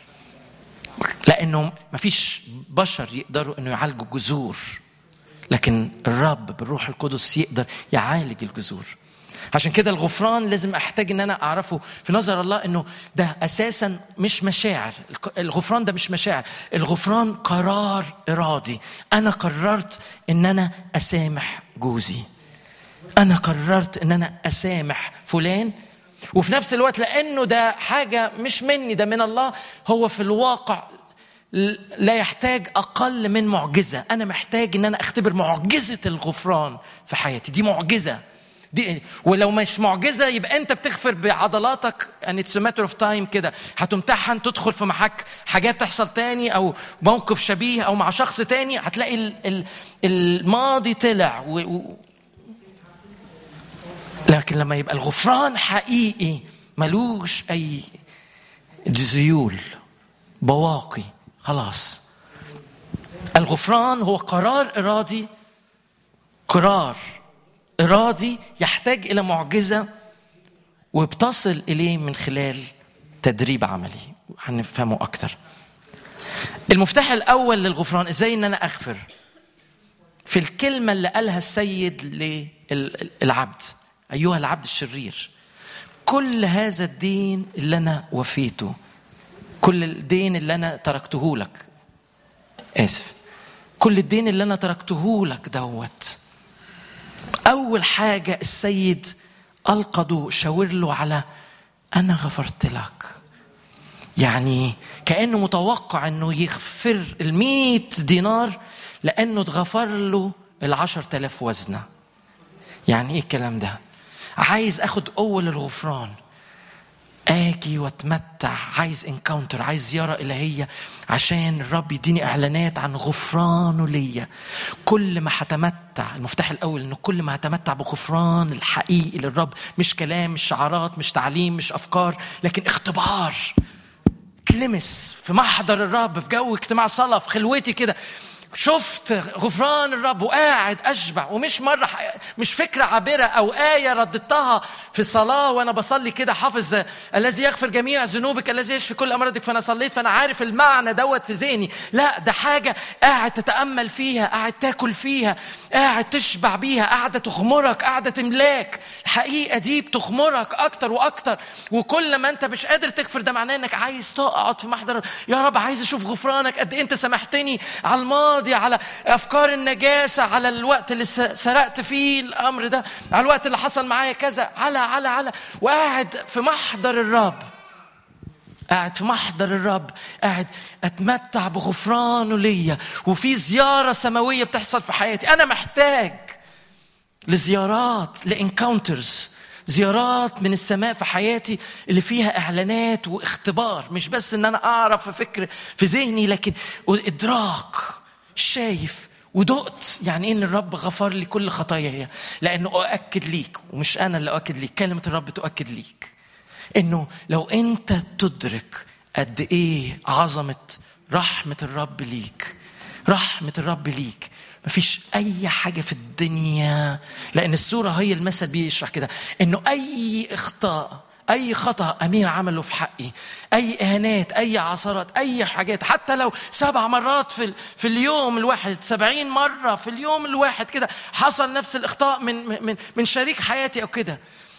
لانه مفيش بشر يقدروا انه يعالجوا جذور لكن الرب بالروح القدس يقدر يعالج الجذور عشان كده الغفران لازم احتاج ان انا اعرفه في نظر الله انه ده اساسا مش مشاعر الغفران ده مش مشاعر الغفران قرار ارادي انا قررت ان انا اسامح جوزي انا قررت ان انا اسامح فلان وفي نفس الوقت لانه ده حاجه مش مني ده من الله هو في الواقع لا يحتاج اقل من معجزه انا محتاج ان انا اختبر معجزه الغفران في حياتي دي معجزه دي ولو مش معجزه يبقى انت بتغفر بعضلاتك ان اتس ماتر اوف تايم كده هتمتحن تدخل في محك حاجات تحصل تاني او موقف شبيه او مع شخص تاني هتلاقي الماضي طلع و... و... لكن لما يبقى الغفران حقيقي ملوش اي زيول بواقي خلاص الغفران هو قرار ارادي قرار ارادي يحتاج الى معجزه وبتصل اليه من خلال تدريب عملي هنفهمه اكتر المفتاح الاول للغفران ازاي ان انا اغفر في الكلمه اللي قالها السيد للعبد ايها العبد الشرير كل هذا الدين اللي انا وفيته كل الدين اللي انا تركته لك اسف كل الدين اللي انا تركته لك دوت اول حاجه السيد القى ضوء شاور له على انا غفرت لك يعني كانه متوقع انه يغفر ال دينار لانه اتغفر له العشر تلاف وزنه يعني ايه الكلام ده عايز اخد قوه للغفران اجي واتمتع عايز انكاونتر عايز زياره الهيه عشان الرب يديني اعلانات عن غفرانه ليا كل ما هتمتع المفتاح الاول انه كل ما هتمتع بغفران الحقيقي للرب مش كلام مش شعارات مش تعليم مش افكار لكن اختبار تلمس في محضر الرب في جو اجتماع صلاه في خلوتي كده شفت غفران الرب وقاعد اشبع ومش مره مش فكره عابره او ايه رددتها في صلاه وانا بصلي كده حافظ الذي يغفر جميع ذنوبك الذي يشفي كل امراضك فانا صليت فانا عارف المعنى دوت في ذهني لا ده حاجه قاعد تتامل فيها قاعد تاكل فيها قاعد تشبع بيها قاعده تغمرك قاعده تملاك الحقيقه دي بتغمرك اكتر واكتر وكل ما انت مش قادر تغفر ده معناه انك عايز تقعد في محضر يا رب عايز اشوف غفرانك قد ايه انت سامحتني على الماضي الماضي على افكار النجاسه على الوقت اللي سرقت فيه الامر ده على الوقت اللي حصل معايا كذا على على على وقاعد في محضر الرب قاعد في محضر الرب قاعد اتمتع بغفرانه ليا وفي زياره سماويه بتحصل في حياتي انا محتاج لزيارات لانكاونترز زيارات من السماء في حياتي اللي فيها اعلانات واختبار مش بس ان انا اعرف في فكر في ذهني لكن ادراك شايف ودقت يعني ايه ان الرب غفر لي كل خطاياي لانه اؤكد ليك ومش انا اللي اؤكد ليك كلمه الرب تؤكد ليك انه لو انت تدرك قد ايه عظمه رحمه الرب ليك رحمه الرب ليك مفيش اي حاجه في الدنيا لان السوره هي المثل بيشرح كده انه اي اخطاء اي خطا امير عمله في حقي اي اهانات اي عثرات اي حاجات حتى لو سبع مرات في, في اليوم الواحد سبعين مره في اليوم الواحد كده حصل نفس الاخطاء من من من شريك حياتي او كده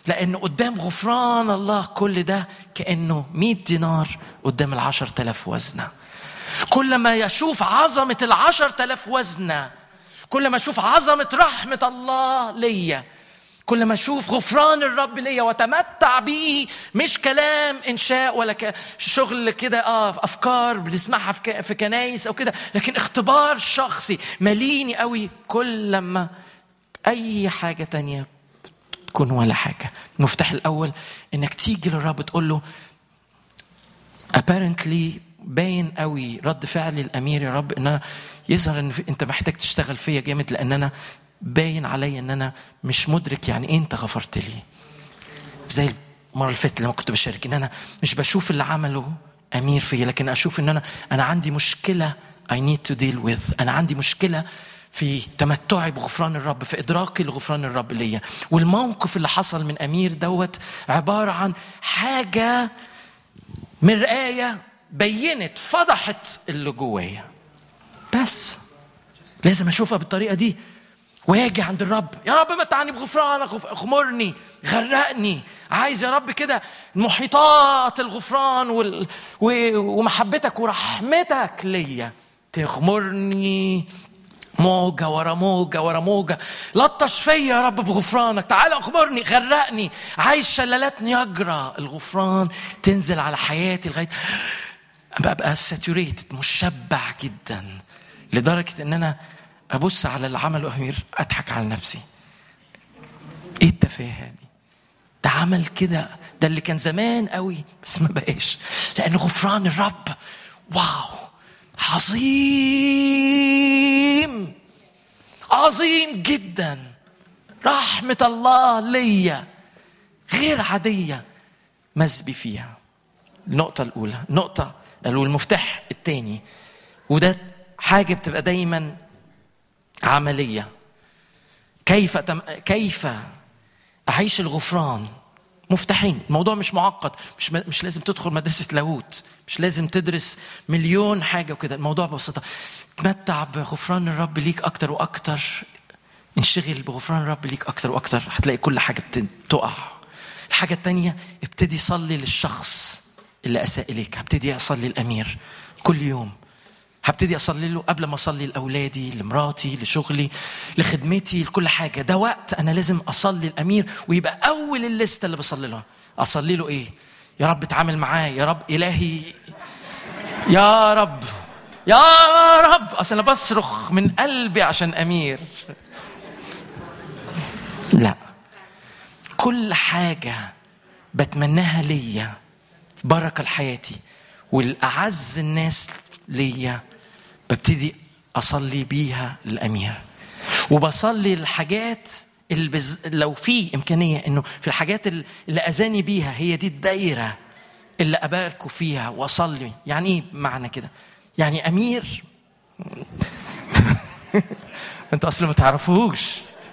لأنه قدام غفران الله كل ده كأنه مئة دينار قدام العشر تلاف وزنة كل ما يشوف عظمة العشر تلاف وزنة كل ما أشوف عظمة رحمة الله ليا كل ما اشوف غفران الرب ليا واتمتع بيه مش كلام انشاء ولا شغل كده اه افكار بنسمعها في, في كنايس او كده لكن اختبار شخصي مليني قوي كل لما اي حاجه تانية تكون ولا حاجه المفتاح الاول انك تيجي للرب تقول له apparently باين قوي رد فعل الامير يا رب ان انا يظهر ان انت محتاج تشتغل فيا جامد لان انا باين عليا ان انا مش مدرك يعني إيه انت غفرت لي زي المره اللي فاتت لما كنت بشارك ان انا مش بشوف اللي عمله امير فيا لكن اشوف ان انا انا عندي مشكله I need to deal with انا عندي مشكله في تمتعي بغفران الرب في ادراكي لغفران الرب ليا والموقف اللي حصل من امير دوت عباره عن حاجه مرآية بينت فضحت اللي جوايا بس لازم اشوفها بالطريقه دي واجي عند الرب يا رب متعني بغفرانك اغمرني غرقني عايز يا رب كده محيطات الغفران وال... ومحبتك ورحمتك ليا تغمرني موجة ورا موجة ورا موجة لطش فيا يا رب بغفرانك تعال اغمرني غرقني عايز شلالات نياجرا الغفران تنزل على حياتي لغاية ببقى ساتوريتد مشبع جدا لدرجة ان انا ابص على اللي عمله امير اضحك على نفسي ايه التفاهه دي ده عمل كده ده اللي كان زمان قوي بس ما بقاش لان غفران الرب واو عظيم عظيم جدا رحمة الله ليا غير عادية مسبي فيها النقطة الأولى النقطة المفتاح الثاني وده حاجة بتبقى دايما عمليه كيف تم... كيف اعيش الغفران مفتاحين الموضوع مش معقد مش م... مش لازم تدخل مدرسه لاهوت مش لازم تدرس مليون حاجه وكده الموضوع ببساطه تمتع بغفران الرب ليك اكتر واكتر انشغل بغفران الرب ليك اكتر واكتر هتلاقي كل حاجه بتقع الحاجه الثانيه ابتدي صلي للشخص اللي اساء اليك هبتدي اصلي الامير كل يوم هبتدي اصلي له قبل ما اصلي لاولادي لمراتي لشغلي لخدمتي لكل حاجه ده وقت انا لازم اصلي الامير ويبقى اول الليسته اللي بصلي له اصلي له ايه يا رب اتعامل معاه يا رب الهي يا رب يا رب اصل انا بصرخ من قلبي عشان امير لا كل حاجه بتمناها ليا بركه لحياتي والاعز الناس ليا ببتدي اصلي بيها للامير وبصلي الحاجات اللي بز... لو في امكانيه انه في الحاجات اللي اذاني بيها هي دي الدايره اللي اباركوا فيها واصلي يعني ايه معنى كده يعني امير انتوا اصلا ما تعرفوش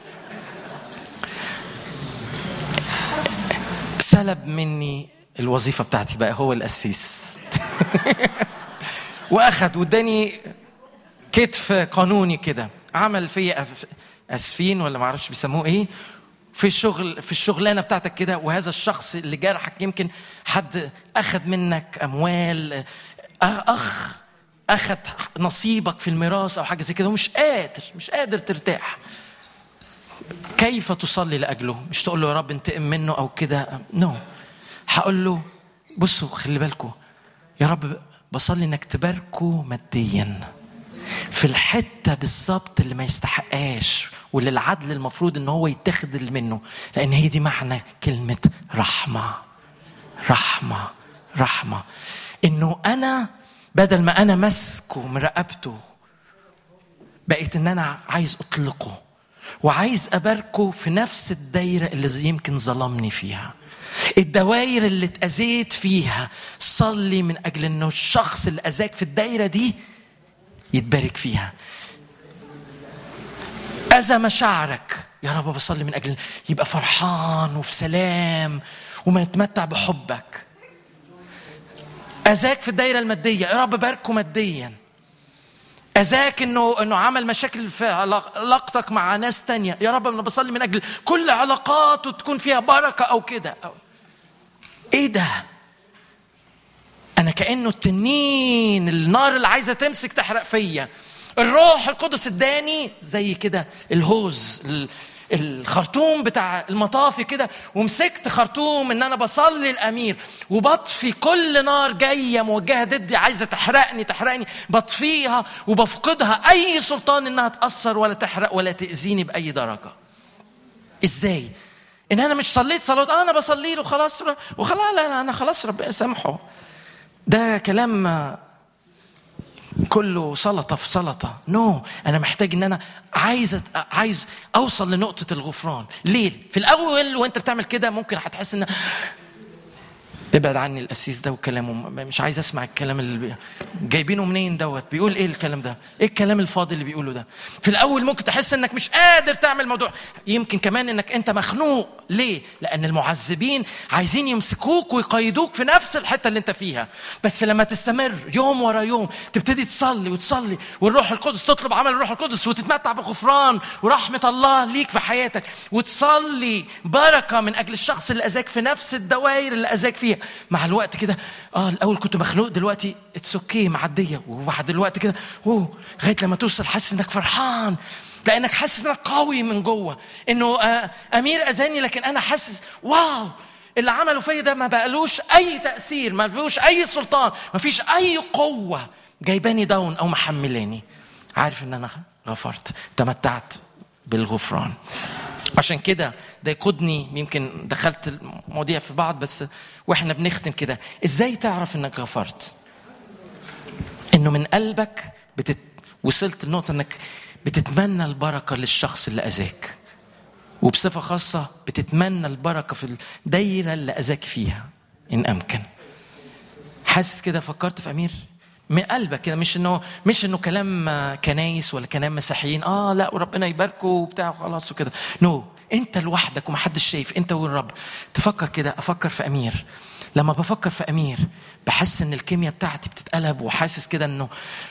سلب مني الوظيفه بتاعتي بقى هو القسيس واخد واداني كتف قانوني كده عمل فيا اسفين ولا ما اعرفش بيسموه ايه في الشغل في الشغلانه بتاعتك كده وهذا الشخص اللي جرحك يمكن حد اخذ منك اموال اخ اخذ نصيبك في الميراث او حاجه زي كده ومش قادر مش قادر ترتاح كيف تصلي لاجله مش تقول له يا رب انتقم منه او كده نو no. هقول له بصوا خلي بالكم يا رب بصلي انك تباركه ماديا في الحته بالظبط اللي ما يستحقهاش واللي العدل المفروض ان هو يتخذ منه لان هي دي معنى كلمه رحمه رحمه رحمه انه انا بدل ما انا ماسكه من رقبته بقيت ان انا عايز اطلقه وعايز اباركه في نفس الدايره اللي يمكن ظلمني فيها الدوائر اللي اتأذيت فيها صلي من أجل أنه الشخص اللي أذاك في الدايرة دي يتبارك فيها أذى مشاعرك يا رب بصلي من أجل يبقى فرحان وفي سلام وما يتمتع بحبك أذاك في الدايرة المادية يا رب باركه ماديا اذاك انه انه عمل مشاكل في علاقتك مع ناس تانية يا رب انا بصلي من اجل كل علاقاته تكون فيها بركه او كده أو ايه ده انا كانه التنين النار اللي عايزه تمسك تحرق فيا الروح القدس اداني زي كده الهوز الخرطوم بتاع المطافي كده ومسكت خرطوم ان انا بصلي الامير وبطفي كل نار جايه موجهه ضدي عايزه تحرقني تحرقني بطفيها وبفقدها اي سلطان انها تاثر ولا تحرق ولا تاذيني باي درجه ازاي ان انا مش صليت صلاه آه انا بصلي له خلاص وخلاص لا انا خلاص ربنا يسامحه ده كلام كله سلطه في سلطه نو no. انا محتاج ان انا عايز عايز اوصل لنقطه الغفران ليه في الاول وانت بتعمل كده ممكن هتحس ان ابعد عني القسيس ده وكلامه مش عايز اسمع الكلام اللي جايبينه منين دوت بيقول ايه الكلام ده ايه الكلام الفاضي اللي بيقوله ده في الاول ممكن تحس انك مش قادر تعمل موضوع يمكن كمان انك انت مخنوق ليه لان المعذبين عايزين يمسكوك ويقيدوك في نفس الحته اللي انت فيها بس لما تستمر يوم ورا يوم تبتدي تصلي وتصلي والروح القدس تطلب عمل الروح القدس وتتمتع بغفران ورحمه الله ليك في حياتك وتصلي بركه من اجل الشخص اللي اذاك في نفس الدوائر اللي اذاك فيها مع الوقت كده اه الاول كنت مخنوق دلوقتي اتس اوكي معديه وبعد الوقت كده اوه لغايه لما توصل حاسس انك فرحان لانك حاسس انك قوي من جوه انه آه امير اذاني لكن انا حاسس واو اللي عمله فيا ده ما بقالوش اي تاثير ما فيهوش اي سلطان ما فيش اي قوه جايباني داون او محملاني عارف ان انا غفرت تمتعت بالغفران عشان كده ده يقودني يمكن دخلت المواضيع في بعض بس واحنا بنختم كده ازاي تعرف انك غفرت انه من قلبك بتت... وصلت لنقطة انك بتتمنى البركة للشخص اللي أذاك وبصفة خاصة بتتمنى البركة في الدايرة اللي أذاك فيها إن أمكن حاسس كده فكرت في أمير من قلبك كده مش انه مش انه كلام كنايس ولا كلام مسيحيين اه لا وربنا يباركه وبتاع وخلاص وكده نو no. انت لوحدك ومحدش شايف انت والرب تفكر كده افكر في امير لما بفكر في امير بحس ان الكيمياء بتاعتي بتتقلب وحاسس كده انه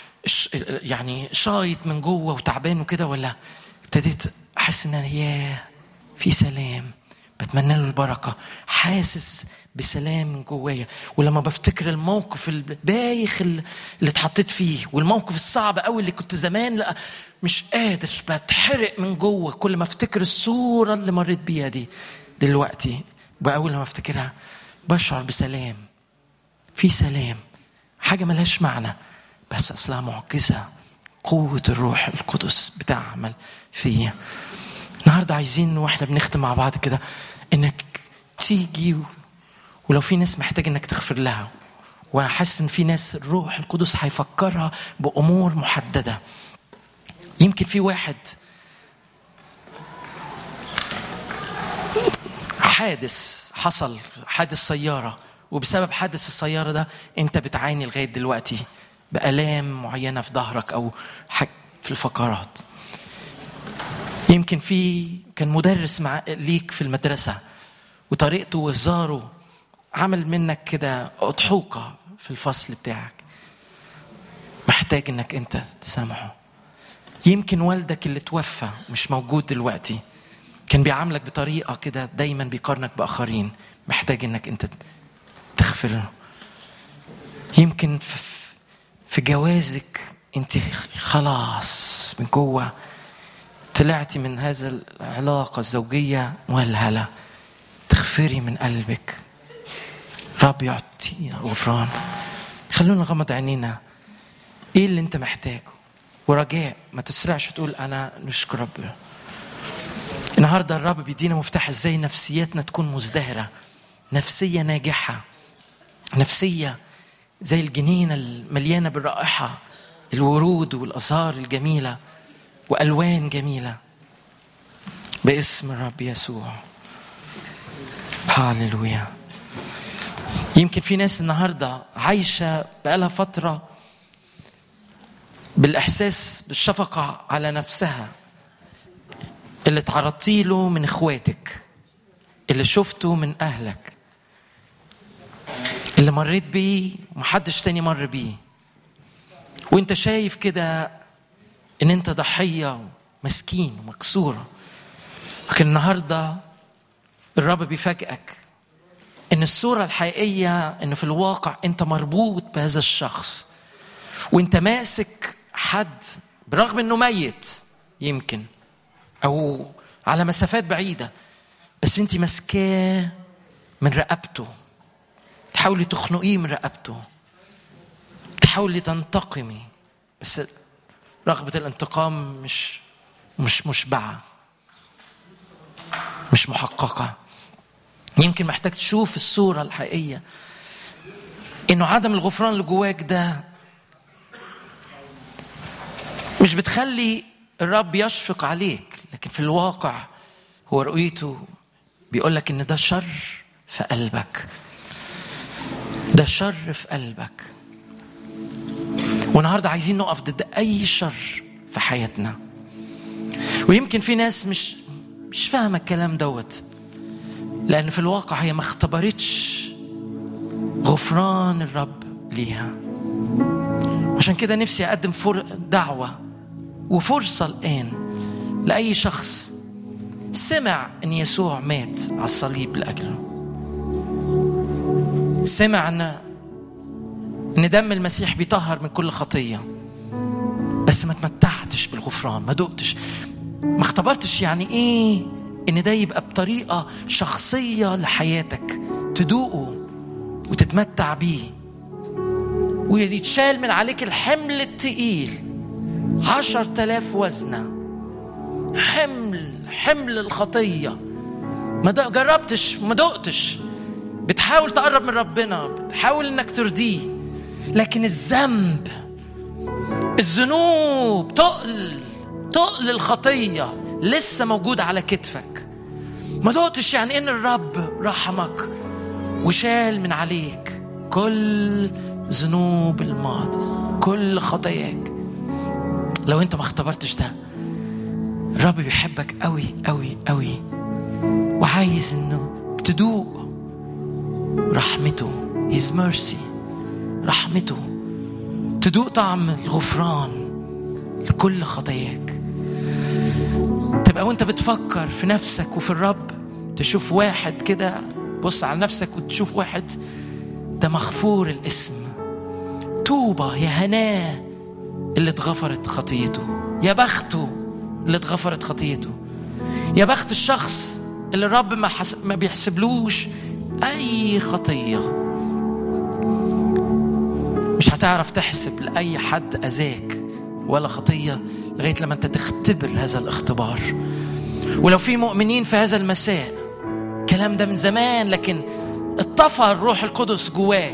يعني شايط من جوه وتعبان وكده ولا ابتديت احس ان انا ياه في سلام بتمنى له البركه حاسس بسلام من جوايا ولما بفتكر الموقف البايخ اللي اتحطيت فيه والموقف الصعب قوي اللي كنت زمان لا مش قادر بتحرق من جوه كل ما افتكر الصوره اللي مريت بيها دي دلوقتي باول ما افتكرها بشعر بسلام في سلام حاجه ملهاش معنى بس اصلها معجزه قوه الروح القدس بتعمل فيا النهارده عايزين واحنا بنختم مع بعض كده انك تيجي ولو في ناس محتاج انك تغفر لها وحاسس ان في ناس الروح القدس هيفكرها بامور محدده يمكن في واحد حادث حصل حادث سياره وبسبب حادث السياره ده انت بتعاني لغايه دلوقتي بالام معينه في ظهرك او في الفقرات يمكن في كان مدرس مع ليك في المدرسه وطريقته وهزاره عمل منك كده أضحوكة في الفصل بتاعك محتاج انك انت تسامحه يمكن والدك اللي توفى مش موجود دلوقتي كان بيعاملك بطريقة كده دايما بيقارنك بآخرين محتاج انك انت تغفر له يمكن في جوازك انت خلاص من جوه طلعتي من هذا العلاقة الزوجية مهلهلة تغفري من قلبك رب يعطينا غفران خلونا نغمض عينينا ايه اللي انت محتاجه ورجاء ما تسرعش تقول انا نشكر رب النهارده الرب بيدينا مفتاح ازاي نفسيتنا تكون مزدهره نفسيه ناجحه نفسيه زي الجنينه المليانه بالرائحه الورود والازهار الجميله والوان جميله باسم الرب يسوع هاللويا يمكن في ناس النهارده عايشه بقالها فتره بالاحساس بالشفقه على نفسها اللي تعرضتي له من اخواتك اللي شفته من اهلك اللي مريت بيه ومحدش تاني مر بيه وانت شايف كده ان انت ضحيه مسكين ومكسوره لكن النهارده الرب بيفاجئك ان الصوره الحقيقيه ان في الواقع انت مربوط بهذا الشخص وانت ماسك حد برغم انه ميت يمكن او على مسافات بعيده بس انت ماسكاه من رقبته تحاولي تخنقيه من رقبته تحاولي تنتقمي بس رغبة الانتقام مش مش مشبعة مش محققة يمكن محتاج تشوف الصورة الحقيقية إنه عدم الغفران اللي جواك ده مش بتخلي الرب يشفق عليك لكن في الواقع هو رؤيته بيقول لك إن ده شر في قلبك ده شر في قلبك والنهارده عايزين نقف ضد اي شر في حياتنا ويمكن في ناس مش مش فاهمه الكلام دوت لان في الواقع هي ما اختبرتش غفران الرب ليها عشان كده نفسي اقدم فر دعوه وفرصه الان لاي شخص سمع ان يسوع مات على الصليب لاجله سمع ان ان دم المسيح بيطهر من كل خطيه بس ما تمتعتش بالغفران ما دقتش ما اختبرتش يعني ايه ان ده يبقى بطريقه شخصيه لحياتك تدوقه وتتمتع بيه ويتشال من عليك الحمل التقيل عشر تلاف وزنة حمل حمل الخطية ما جربتش ما دقتش بتحاول تقرب من ربنا بتحاول انك ترضيه لكن الذنب الذنوب تقل تقل الخطية لسه موجود على كتفك ما دقتش يعني ان الرب رحمك وشال من عليك كل ذنوب الماضي كل خطاياك لو انت ما اختبرتش ده الرب بيحبك قوي قوي قوي وعايز انه تدوق رحمته His mercy رحمته تدوق طعم الغفران لكل خطاياك تبقى وانت بتفكر في نفسك وفي الرب تشوف واحد كده بص على نفسك وتشوف واحد ده مغفور الاسم طوبى يا هناه اللي اتغفرت خطيته يا بخته اللي اتغفرت خطيته يا بخت الشخص اللي الرب ما, حس... ما بيحسبلوش اي خطيه مش هتعرف تحسب لاي حد اذاك ولا خطيه لغايه لما انت تختبر هذا الاختبار ولو في مؤمنين في هذا المساء الكلام ده من زمان لكن اطفى الروح القدس جواك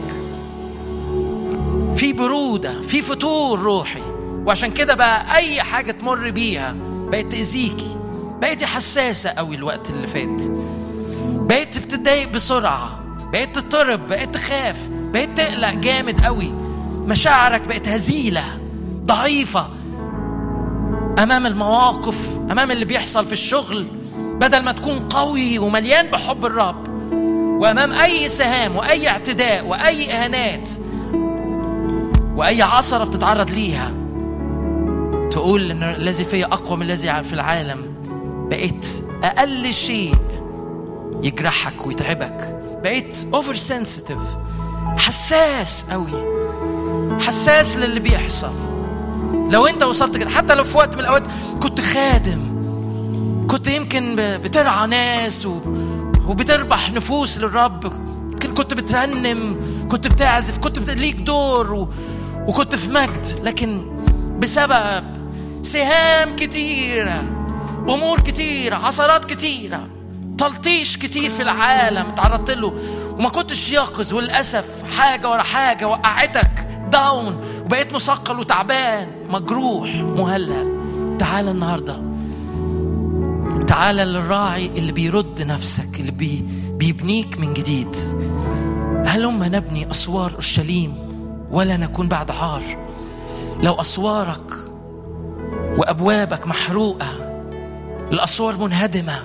في برودة في فتور روحي وعشان كده بقى أي حاجة تمر بيها بقت تأذيكي بقيتي حساسة قوي الوقت اللي فات بقيت بتتضايق بسرعة بقيت تضطرب بقيت تخاف بقيت تقلق جامد قوي مشاعرك بقت هزيلة ضعيفة أمام المواقف أمام اللي بيحصل في الشغل بدل ما تكون قوي ومليان بحب الرب وأمام أي سهام وأي اعتداء وأي إهانات وأي عصرة بتتعرض ليها تقول إن الذي فيا أقوى من الذي في العالم بقيت أقل شيء يجرحك ويتعبك بقيت اوفر سنسيتيف حساس قوي حساس للي بيحصل لو انت وصلت كده حتى لو في وقت من الاوقات كنت خادم كنت يمكن بترعى ناس و... وبتربح نفوس للرب يمكن كنت بترنم كنت بتعزف كنت ليك دور و... وكنت في مجد لكن بسبب سهام كتيرة أمور كتيرة عصارات كتيرة تلطيش كتير في العالم تعرضت له وما كنتش يقظ وللأسف حاجة ورا حاجة وقعتك داون وبقيت مثقل وتعبان مجروح مهلل تعال النهارده تعال للراعي اللي بيرد نفسك اللي بي بيبنيك من جديد هلما نبني أسوار أورشليم ولا نكون بعد عار لو أسوارك وأبوابك محروقة الأسوار منهدمة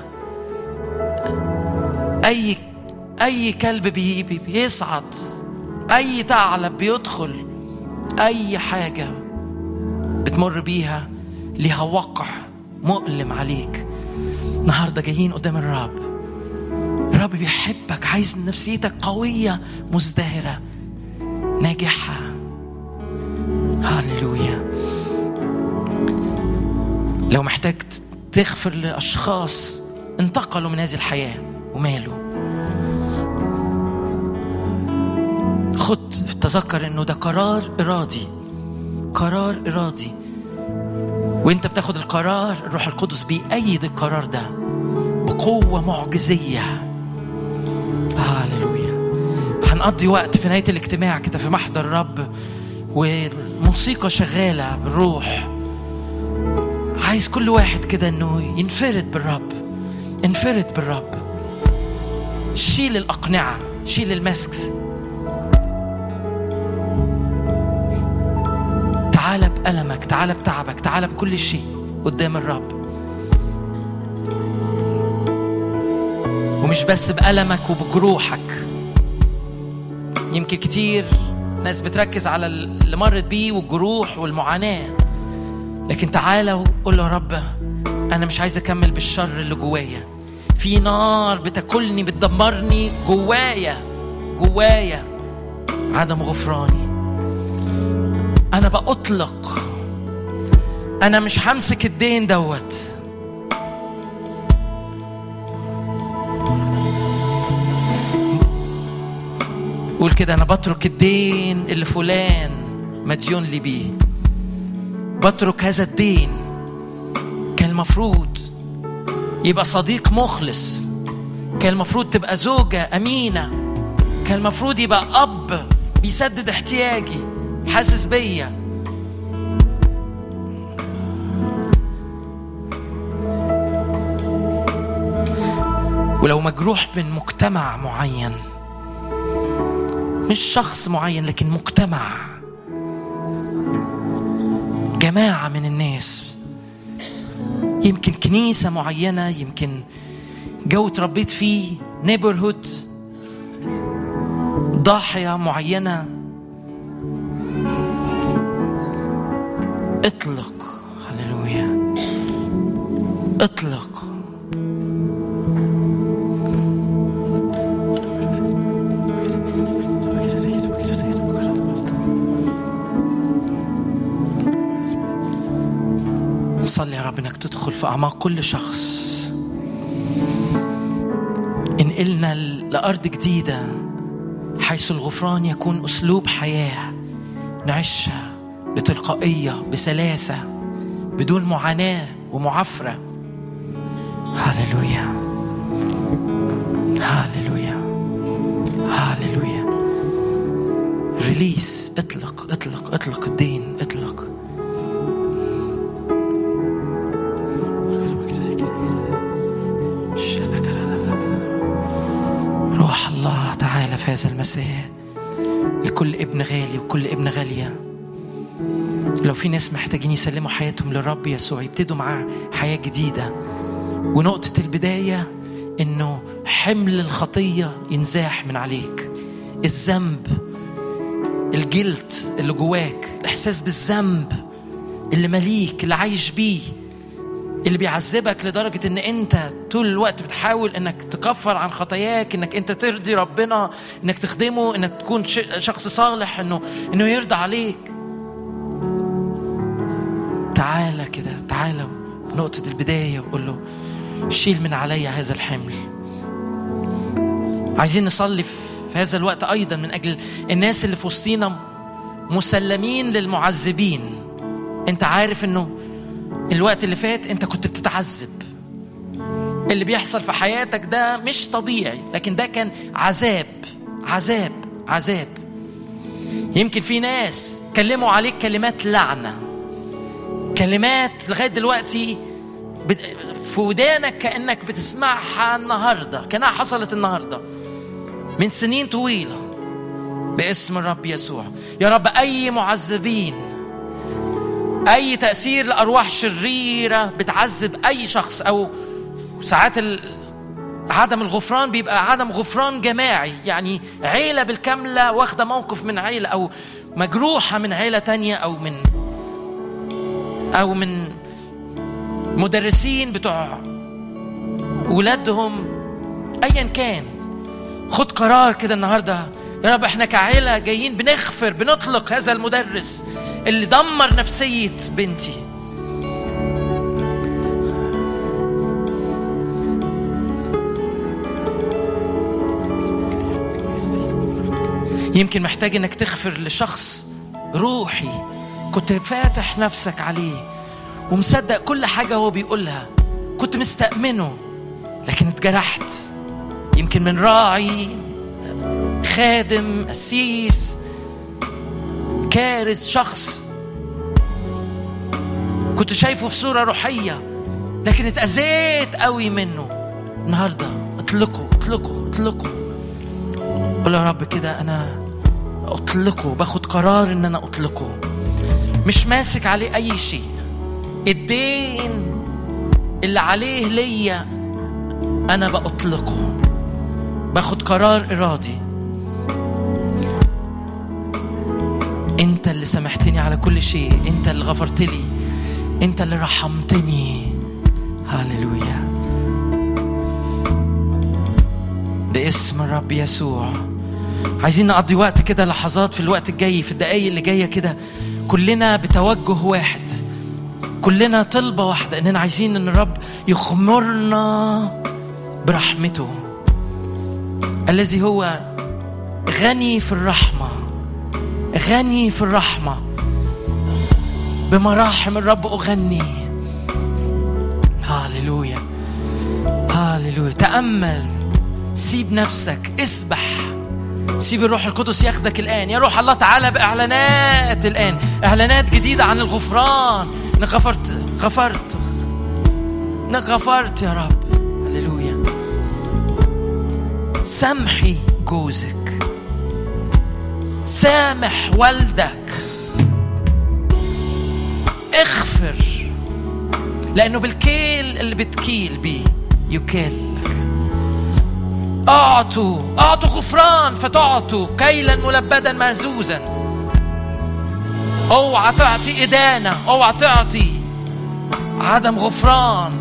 أي أي كلب بي بيصعد أي ثعلب بيدخل أي حاجة بتمر بيها ليها وقع مؤلم عليك النهارده جايين قدام الرب الرب بيحبك عايز نفسيتك قوية مزدهرة ناجحة هاللويا لو محتاج تغفر لأشخاص انتقلوا من هذه الحياة وماله خد تذكر انه ده قرار ارادي قرار ارادي وانت بتاخد القرار الروح القدس بيأيد القرار ده بقوة معجزية هاللويا هنقضي وقت في نهاية الاجتماع كده في محضر الرب والموسيقى شغالة بالروح عايز كل واحد كده انه ينفرد بالرب انفرد بالرب شيل الأقنعة شيل الماسكس تعال بألمك تعال بتعبك تعال بكل شيء قدام الرب ومش بس بألمك وبجروحك يمكن كتير ناس بتركز على اللي مرت بيه والجروح والمعاناة لكن تعالى وقول له يا رب أنا مش عايز أكمل بالشر اللي جوايا في نار بتاكلني بتدمرني جوايا جوايا عدم غفراني أنا بأطلق أنا مش همسك الدين دوت قول كده أنا بترك الدين اللي فلان مديون لي بيه بترك هذا الدين كان المفروض يبقى صديق مخلص كان المفروض تبقى زوجة أمينة كان المفروض يبقى أب بيسدد احتياجي حاسس بيا ولو مجروح من مجتمع معين مش شخص معين لكن مجتمع جماعة من الناس يمكن كنيسة معينة يمكن جو اتربيت فيه نيبرهود ضاحية معينة اطلق هللويا اطلق صلي يا رب انك تدخل في اعماق كل شخص انقلنا لارض جديده حيث الغفران يكون اسلوب حياه نعيشها بتلقائيه بسلاسه بدون معاناه ومعافره هللويا هللويا هللويا ريليس اطلق اطلق اطلق الدين اطلق روح الله تعالى في هذا المساء لكل ابن غالي وكل ابن غالية لو في ناس محتاجين يسلموا حياتهم للرب يسوع يبتدوا معاه حياة جديدة ونقطة البداية إنه حمل الخطية ينزاح من عليك الذنب الجلد اللي جواك الإحساس بالذنب اللي مليك اللي عايش بيه اللي بيعذبك لدرجة ان انت طول الوقت بتحاول انك تكفر عن خطاياك انك انت ترضي ربنا انك تخدمه انك تكون شخص صالح انه انه يرضى عليك تعالى كده تعالى نقطة البداية وقول له شيل من علي هذا الحمل عايزين نصلي في هذا الوقت ايضا من اجل الناس اللي في وسطينا مسلمين للمعذبين انت عارف انه الوقت اللي فات انت كنت بتتعذب اللي بيحصل في حياتك ده مش طبيعي لكن ده كان عذاب عذاب عذاب يمكن في ناس كلموا عليك كلمات لعنة كلمات لغاية دلوقتي في ودانك كأنك بتسمعها النهاردة كأنها حصلت النهاردة من سنين طويلة باسم الرب يسوع يا رب أي معذبين اي تاثير لارواح شريره بتعذب اي شخص او ساعات عدم الغفران بيبقى عدم غفران جماعي يعني عيلة بالكاملة واخدة موقف من عيلة أو مجروحة من عيلة تانية أو من أو من مدرسين بتوع ولادهم ايا كان خد قرار كده النهارده يا رب احنا كعيله جايين بنغفر بنطلق هذا المدرس اللي دمر نفسيه بنتي يمكن محتاج انك تغفر لشخص روحي كنت فاتح نفسك عليه ومصدق كل حاجة هو بيقولها كنت مستأمنه لكن اتجرحت يمكن من راعي خادم قسيس كارث شخص كنت شايفه في صورة روحية لكن اتأذيت قوي منه النهاردة اطلقه اطلقه اطلقه قول يا رب كده أنا أطلقه باخد قرار إن أنا أطلقه مش ماسك عليه أي شيء الدين اللي عليه ليا أنا بأطلقه باخد قرار إرادي أنت اللي سامحتني على كل شيء أنت اللي غفرت لي أنت اللي رحمتني هللويا باسم الرب يسوع عايزين نقضي وقت كده لحظات في الوقت الجاي في الدقايق اللي جايه كده كلنا بتوجه واحد كلنا طلبة واحدة إننا عايزين إن الرب يخمرنا برحمته الذي هو غني في الرحمة غني في الرحمة بمراحم الرب أغني هاليلويا هاليلويا تأمل سيب نفسك اسبح سيب الروح القدس ياخدك الآن يا روح الله تعالى بإعلانات الآن إعلانات جديدة عن الغفران إنك غفرت غفرت إنك غفرت يا رب هللويا سامحي جوزك سامح والدك اغفر لأنه بالكيل اللي بتكيل بيه يكيل أعطوا أعطوا غفران فتعطوا كيلا ملبدا مهزوزا اوعى تعطي إدانة اوعى تعطي عدم غفران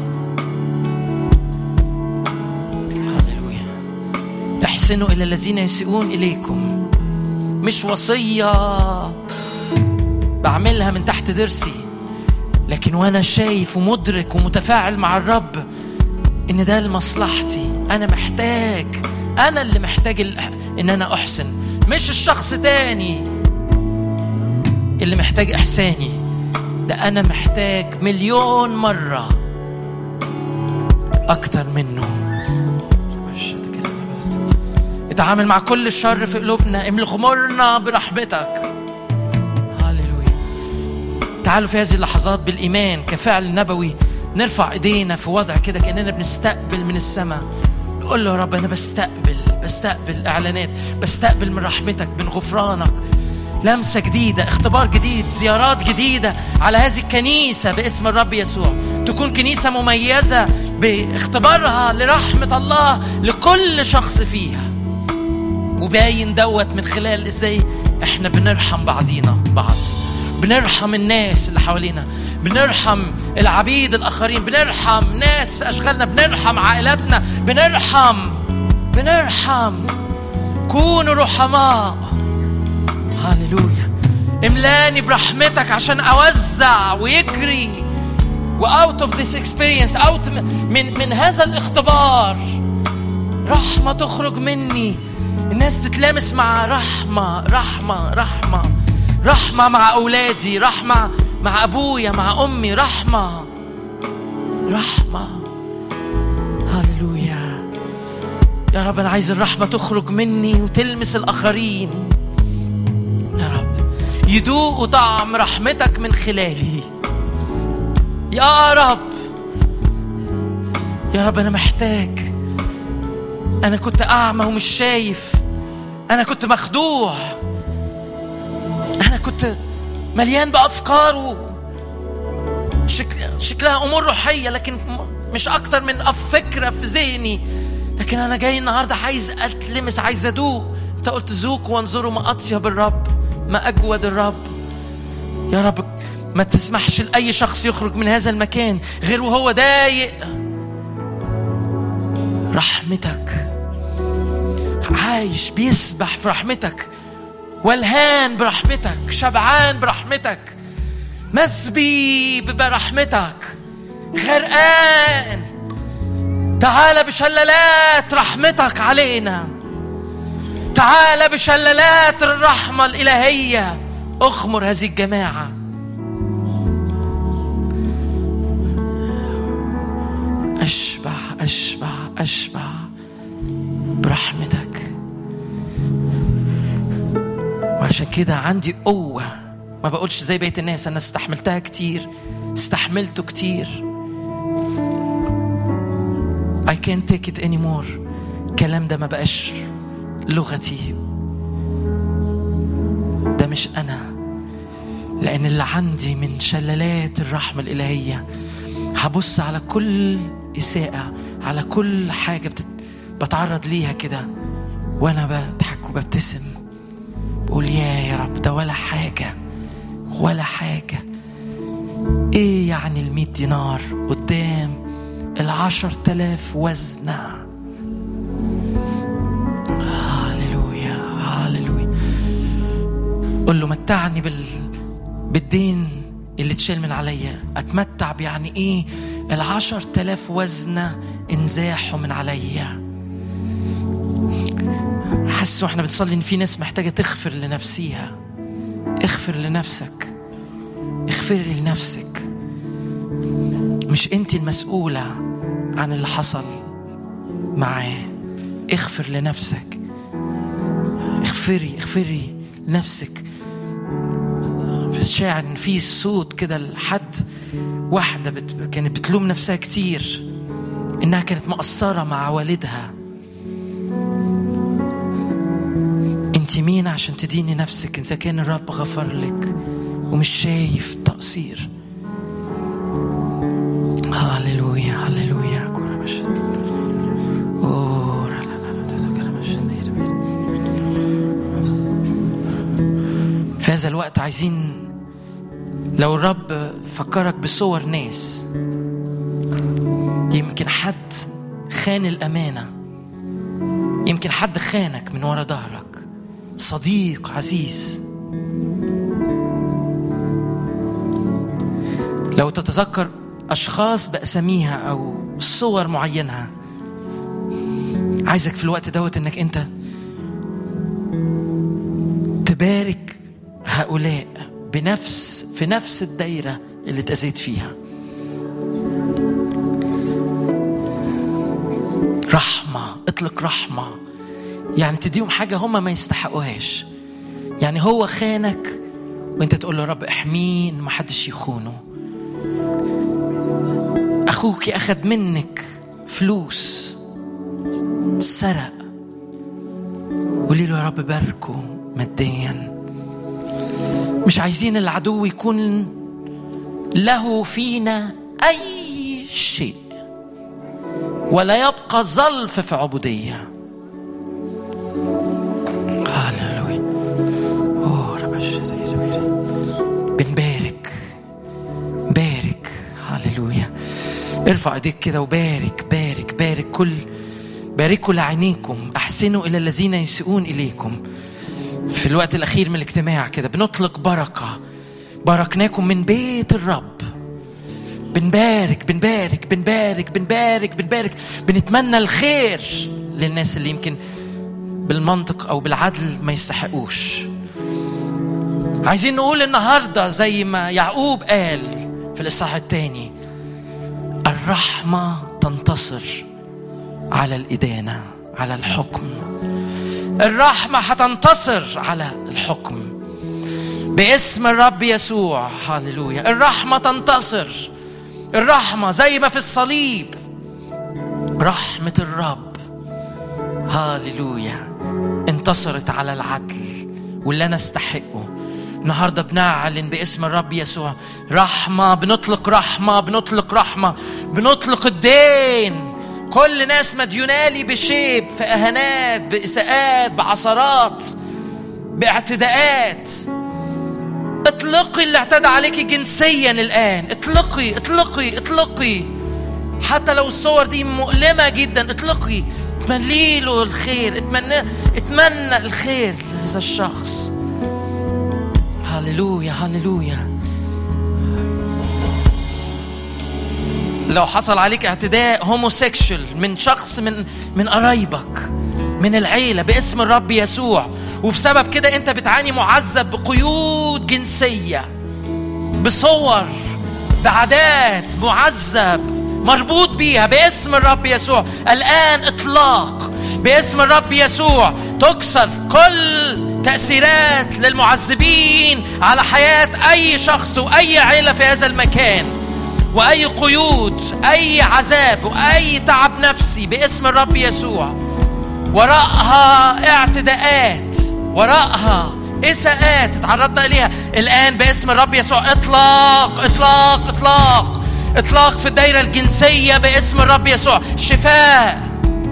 هللويا احسنوا إلى الذين يسيئون إليكم مش وصية بعملها من تحت ضرسي لكن وانا شايف ومدرك ومتفاعل مع الرب ان ده لمصلحتي انا محتاج انا اللي محتاج ان انا احسن مش الشخص تاني اللي محتاج احساني ده انا محتاج مليون مره اكتر منه اتعامل مع كل الشر في قلوبنا املى خمرنا برحمتك هللويا تعالوا في هذه اللحظات بالايمان كفعل نبوي نرفع ايدينا في وضع كده كاننا بنستقبل من السماء نقول له يا رب انا بستقبل بستقبل اعلانات بستقبل من رحمتك من غفرانك لمسه جديده اختبار جديد زيارات جديده على هذه الكنيسه باسم الرب يسوع تكون كنيسه مميزه باختبارها لرحمه الله لكل شخص فيها وباين دوت من خلال ازاي احنا بنرحم بعضينا بعض بنرحم الناس اللي حوالينا بنرحم العبيد الآخرين بنرحم ناس في أشغالنا بنرحم عائلاتنا بنرحم بنرحم كونوا رحماء هللويا املاني برحمتك عشان أوزع ويجري واوت اوف ذيس اكسبيرينس اوت من من هذا الاختبار رحمه تخرج مني الناس تتلامس مع رحمه رحمه رحمه رحمه مع اولادي رحمه مع أبويا مع أمي رحمة رحمة هللويا يا رب أنا عايز الرحمة تخرج مني وتلمس الآخرين يا رب يدوقوا طعم رحمتك من خلالي يا رب يا رب أنا محتاج أنا كنت أعمى ومش شايف أنا كنت مخدوع أنا كنت مليان بافكار و شكل شكلها امور روحيه لكن مش اكتر من فكره في ذهني لكن انا جاي النهارده عايز اتلمس عايز ادوق انت قلت ذوقوا وانظروا ما اطيب الرب ما اجود الرب يا رب ما تسمحش لأي شخص يخرج من هذا المكان غير وهو ضايق رحمتك عايش بيسبح في رحمتك والهان برحمتك شبعان برحمتك مسبي برحمتك غرقان تعال بشلالات رحمتك علينا تعال بشلالات الرحمة الإلهية اخمر هذه الجماعة أشبع أشبع أشبع برحمتك وعشان كده عندي قوة ما بقولش زي بقية الناس أنا استحملتها كتير استحملته كتير I can't take it anymore الكلام ده ما بقاش لغتي ده مش أنا لأن اللي عندي من شلالات الرحمة الإلهية هبص على كل إساءة على كل حاجة بتت... بتعرض ليها كده وأنا بضحك وببتسم بقول يا يا رب ده ولا حاجة ولا حاجة إيه يعني المية دينار قدام العشر تلاف وزنة هاللويا هاللويا قل له متعني بال... بالدين اللي اتشال من عليا اتمتع بيعني ايه العشر تلاف وزنة انزاحوا من عليا حاسس واحنا بنصلي ان في ناس محتاجة تغفر لنفسيها اغفر لنفسك اغفري لنفسك مش انت المسؤولة عن اللي حصل معاه اغفر لنفسك اغفري اغفري لنفسك في الشاعر ان في صوت كده لحد واحدة بت... كانت بتلوم نفسها كتير انها كانت مقصرة مع والدها انت مين عشان تديني نفسك اذا كان الرب غفر لك ومش شايف تقصير هللويا هللويا في هذا الوقت عايزين لو الرب فكرك بصور ناس يمكن حد خان الأمانة يمكن حد خانك من ورا ظهرك صديق عزيز لو تتذكر أشخاص بأساميها أو صور معينة عايزك في الوقت دوت إنك أنت تبارك هؤلاء بنفس في نفس الدايرة اللي اتأذيت فيها رحمة اطلق رحمة يعني تديهم حاجة هم ما يستحقوهاش يعني هو خانك وانت تقول له رب احميه ما حدش يخونه اخوك اخد منك فلوس سرق قولي له يا رب باركه ماديا مش عايزين العدو يكون له فينا اي شيء ولا يبقى ظلف في عبوديه هللويا بنبارك بارك هللويا ارفع ايديك كده وبارك بارك بارك كل باركوا لعينيكم احسنوا الى الذين يسيئون اليكم في الوقت الاخير من الاجتماع كده بنطلق بركه باركناكم من بيت الرب بنبارك بنبارك بنبارك بنبارك بنبارك بنتمنى الخير للناس اللي يمكن بالمنطق او بالعدل ما يستحقوش عايزين نقول النهارده زي ما يعقوب قال في الاصحاح الثاني الرحمه تنتصر على الادانه على الحكم الرحمه هتنتصر على الحكم باسم الرب يسوع هللويا الرحمه تنتصر الرحمه زي ما في الصليب رحمه الرب هاليلويا انتصرت على العدل واللي انا استحقه النهارده بنعلن باسم الرب يسوع رحمه بنطلق رحمه بنطلق رحمه بنطلق الدين كل ناس مديونالي بشيب في اهانات باساءات بعثرات باعتداءات اطلقي اللي اعتدى عليك جنسيا الآن اطلقي اطلقي اطلقي حتى لو الصور دي مؤلمة جدا اطلقي اتمني له الخير اتمنى اتمنى الخير لهذا الشخص هللويا هللويا لو حصل عليك اعتداء هوموسيكشوال من شخص من من قرايبك من العيلة باسم الرب يسوع وبسبب كده انت بتعاني معذب بقيود جنسية بصور بعادات معذب مربوط بيها باسم الرب يسوع الآن إطلاق باسم الرب يسوع تكسر كل تأثيرات للمعذبين على حياة أي شخص وأي عيلة في هذا المكان وأي قيود أي عذاب وأي تعب نفسي باسم الرب يسوع وراءها اعتداءات وراءها إساءات تعرضنا إليها الآن باسم الرب يسوع إطلاق إطلاق إطلاق إطلاق في الدائرة الجنسية باسم الرب يسوع شفاء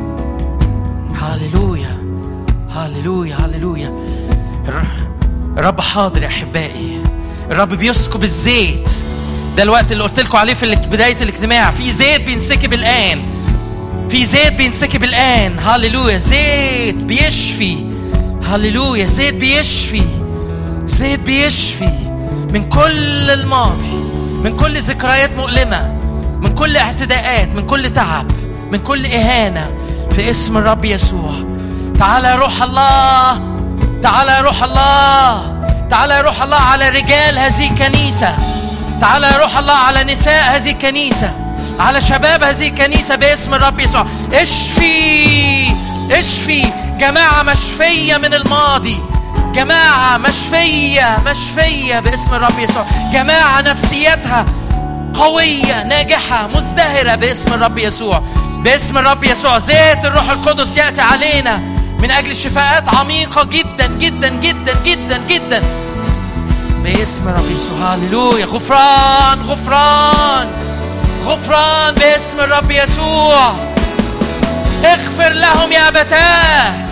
هاللويا هاللويا هاللويا الرب حاضر يا أحبائي الرب بيسكب الزيت ده الوقت اللي قلت لكم عليه في بداية الاجتماع في زيت بينسكب الآن في زيت بينسكب الآن هاللويا زيت بيشفي هاللويا زيت بيشفي زيت بيشفي من كل الماضي من كل ذكريات مؤلمة من كل اعتداءات من كل تعب من كل إهانة في اسم الرب يسوع تعال يا روح الله تعال يا روح الله تعال يا روح الله على رجال هذه الكنيسة تعال يا روح الله على نساء هذه الكنيسة على شباب هذه الكنيسة باسم الرب يسوع اشفي اشفي جماعة مشفية من الماضي جماعة مشفية مشفية باسم الرب يسوع جماعة نفسيتها قوية ناجحة مزدهرة باسم الرب يسوع باسم الرب يسوع زيت الروح القدس يأتي علينا من أجل شفاءات عميقة جدا جدا جدا جدا جدا باسم الرب يسوع هللويا غفران غفران غفران باسم الرب يسوع اغفر لهم يا أبتاه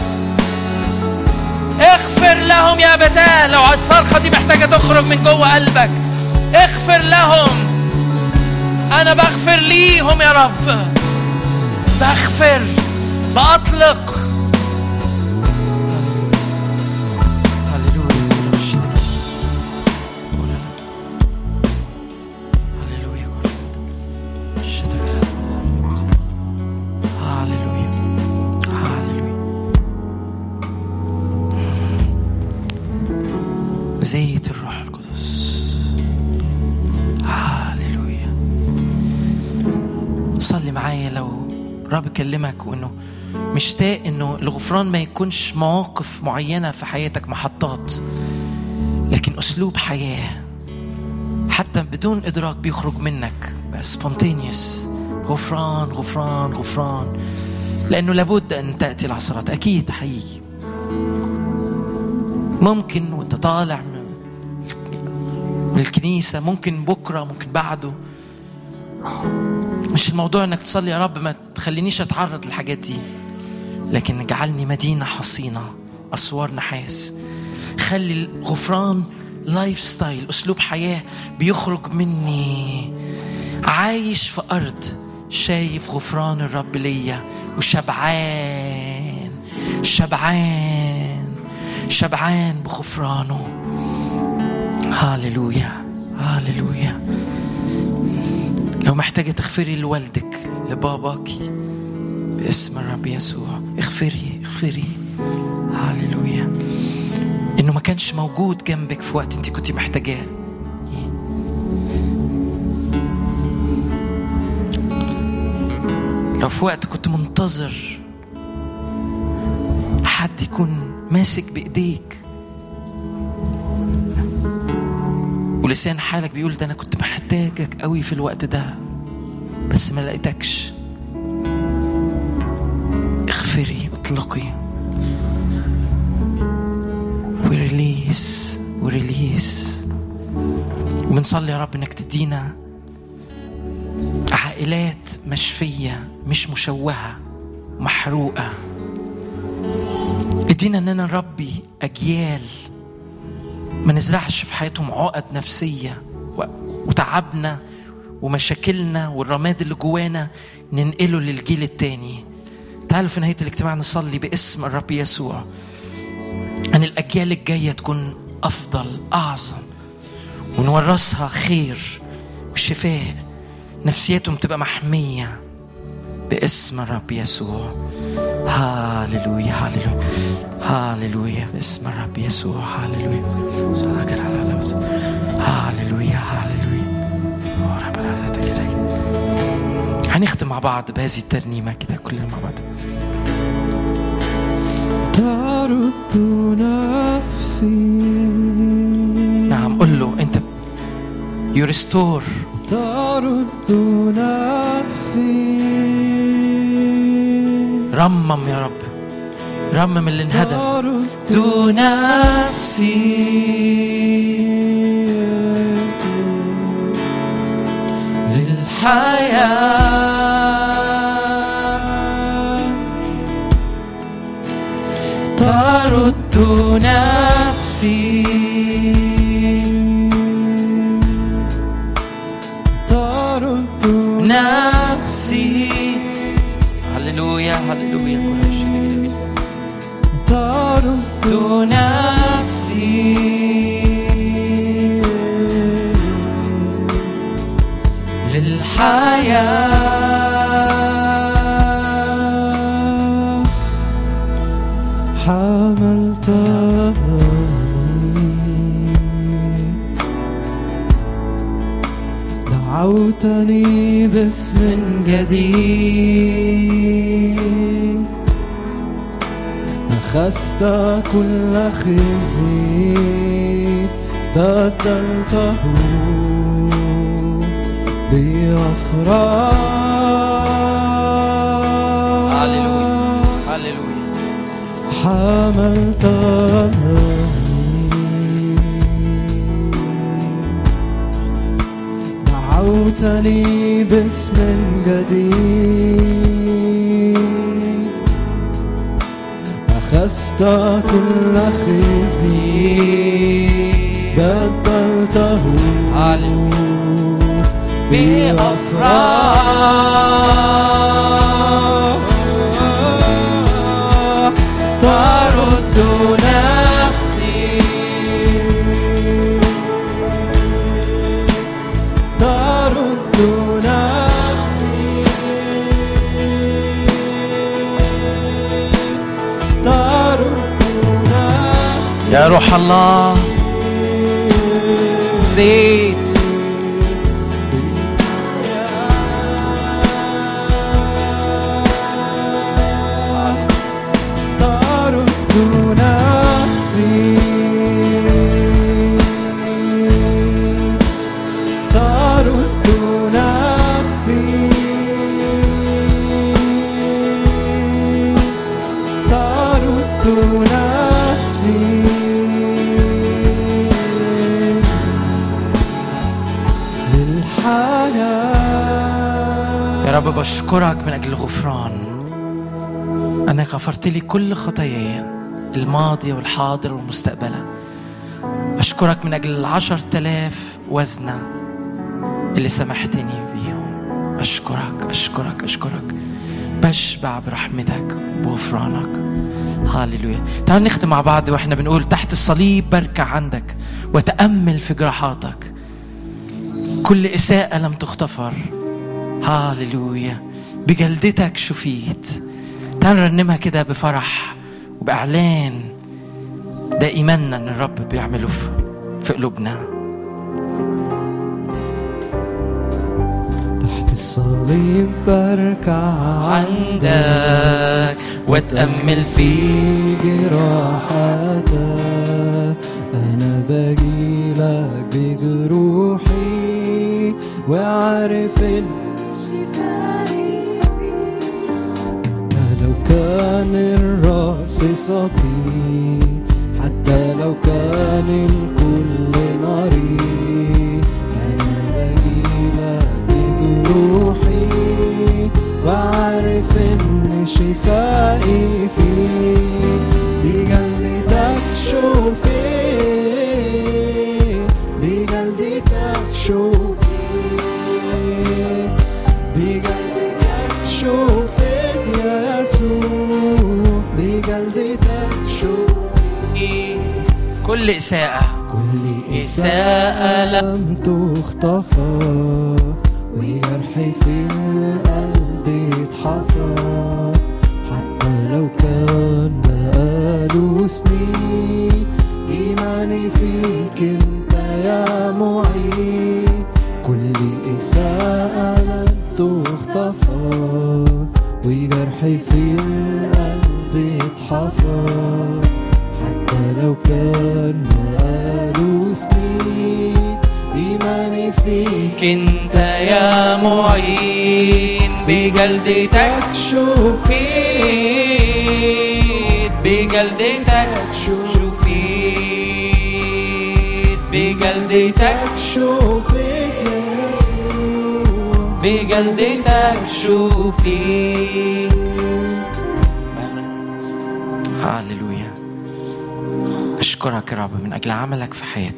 اغفر لهم يا أبتاه لو الصرخة دي محتاجة تخرج من جوه قلبك اغفر لهم أنا بغفر ليهم يا رب بغفر بأطلق زيت الروح القدس هاليلويا صلي معايا لو رب كلمك وانه مشتاق انه الغفران ما يكونش مواقف معينه في حياتك محطات لكن اسلوب حياه حتى بدون ادراك بيخرج منك سبونتينيوس غفران غفران غفران لانه لابد ان تاتي العصرات اكيد حقيقي ممكن وانت طالع من الكنيسة ممكن بكرة ممكن بعده مش الموضوع انك تصلي يا رب ما تخلينيش اتعرض للحاجات دي لكن اجعلني مدينة حصينة أسوار نحاس خلي الغفران لايف ستايل أسلوب حياة بيخرج مني عايش في أرض شايف غفران الرب ليا وشبعان شبعان شبعان بغفرانه هاللويا هاللويا لو محتاجة تغفري لوالدك لباباك باسم الرب يسوع اغفري اغفري هاللويا انه ما كانش موجود جنبك في وقت انت كنت محتاجاه لو في وقت كنت منتظر حد يكون ماسك بايديك ولسان حالك بيقول ده انا كنت محتاجك قوي في الوقت ده بس ما لقيتكش اغفري اطلقي وريليس وريليس وبنصلي يا رب انك تدينا عائلات مشفية مش مشوهة محروقة ادينا اننا نربي اجيال ما نزرعش في حياتهم عقد نفسية و- وتعبنا ومشاكلنا والرماد اللي جوانا ننقله للجيل التاني تعالوا في نهاية الاجتماع نصلي باسم الرب يسوع أن الأجيال الجاية تكون أفضل أعظم ونورثها خير وشفاء نفسيتهم تبقى محمية باسم الرب يسوع هاللويا هاللويا هاللويا باسم الرب يسوع هاللويا هاللويا هاللويا هنختم مع بعض بهذه الترنيمة كده كلنا مع بعض ترد نفسي نعم قل له انت يو ريستور ترد نفسي رمم يا رب رمم اللي انهدم ترد دون نفسي للحياة ترد نفسي ترد نفسي هللويا هللويا كل شيء جميل ترد نفسي للحياة حملتني دعوتني باسم جديد أخذت كل خزي بدلته بأفراح هللويا هللويا حملتني دعوتني باسم جديد أخذت كل خزي بدلته بأفراح ترد نفسي ترد نفسي ترد نفسي يا روح الله زيت ترد نفسي ترد نفسي ترد نفسي للحياة يا رب بشكرك من أجل الغفران أنك غفرت لي كل خطاياي الماضية والحاضر والمستقبلة أشكرك من أجل العشر تلاف وزنة اللي سمحتني بيهم أشكرك أشكرك أشكرك بشبع برحمتك وغفرانك هاليلويا تعالوا نختم مع بعض واحنا بنقول تحت الصليب بركع عندك وتأمل في جراحاتك كل إساءة لم تغتفر هاليلويا بجلدتك شفيت تعالوا نرنمها كده بفرح وبإعلان ده إيماننا إن الرب بيعمله في- في قلوبنا تحت الصليب بركع عندك وتأمل في جراحتك أنا بجيلك بجروحي وعارف إن لو كان الرأس سقيم حتى لو كان الكل مريض أنا بجيلك بجروحي وعارف إن شفائي فيك بجلدك شوفي كل إساءة كل إساءة لم تختفى وجرح في القلب اتحفى حتى لو كان بقاله سنين إيماني فيك انت يا معين كل إساءة لم تختفى وجرحي في القلب اتحفى حتى لو كان بقاله سنين إيماني فيك انت يا معين بجلدتك شفيت بجلدتك شفيت بجلدتك شوفك يا يسوع بجلدتك شفيت هللويا اشكرك يا رب من اجل عملك في حياتنا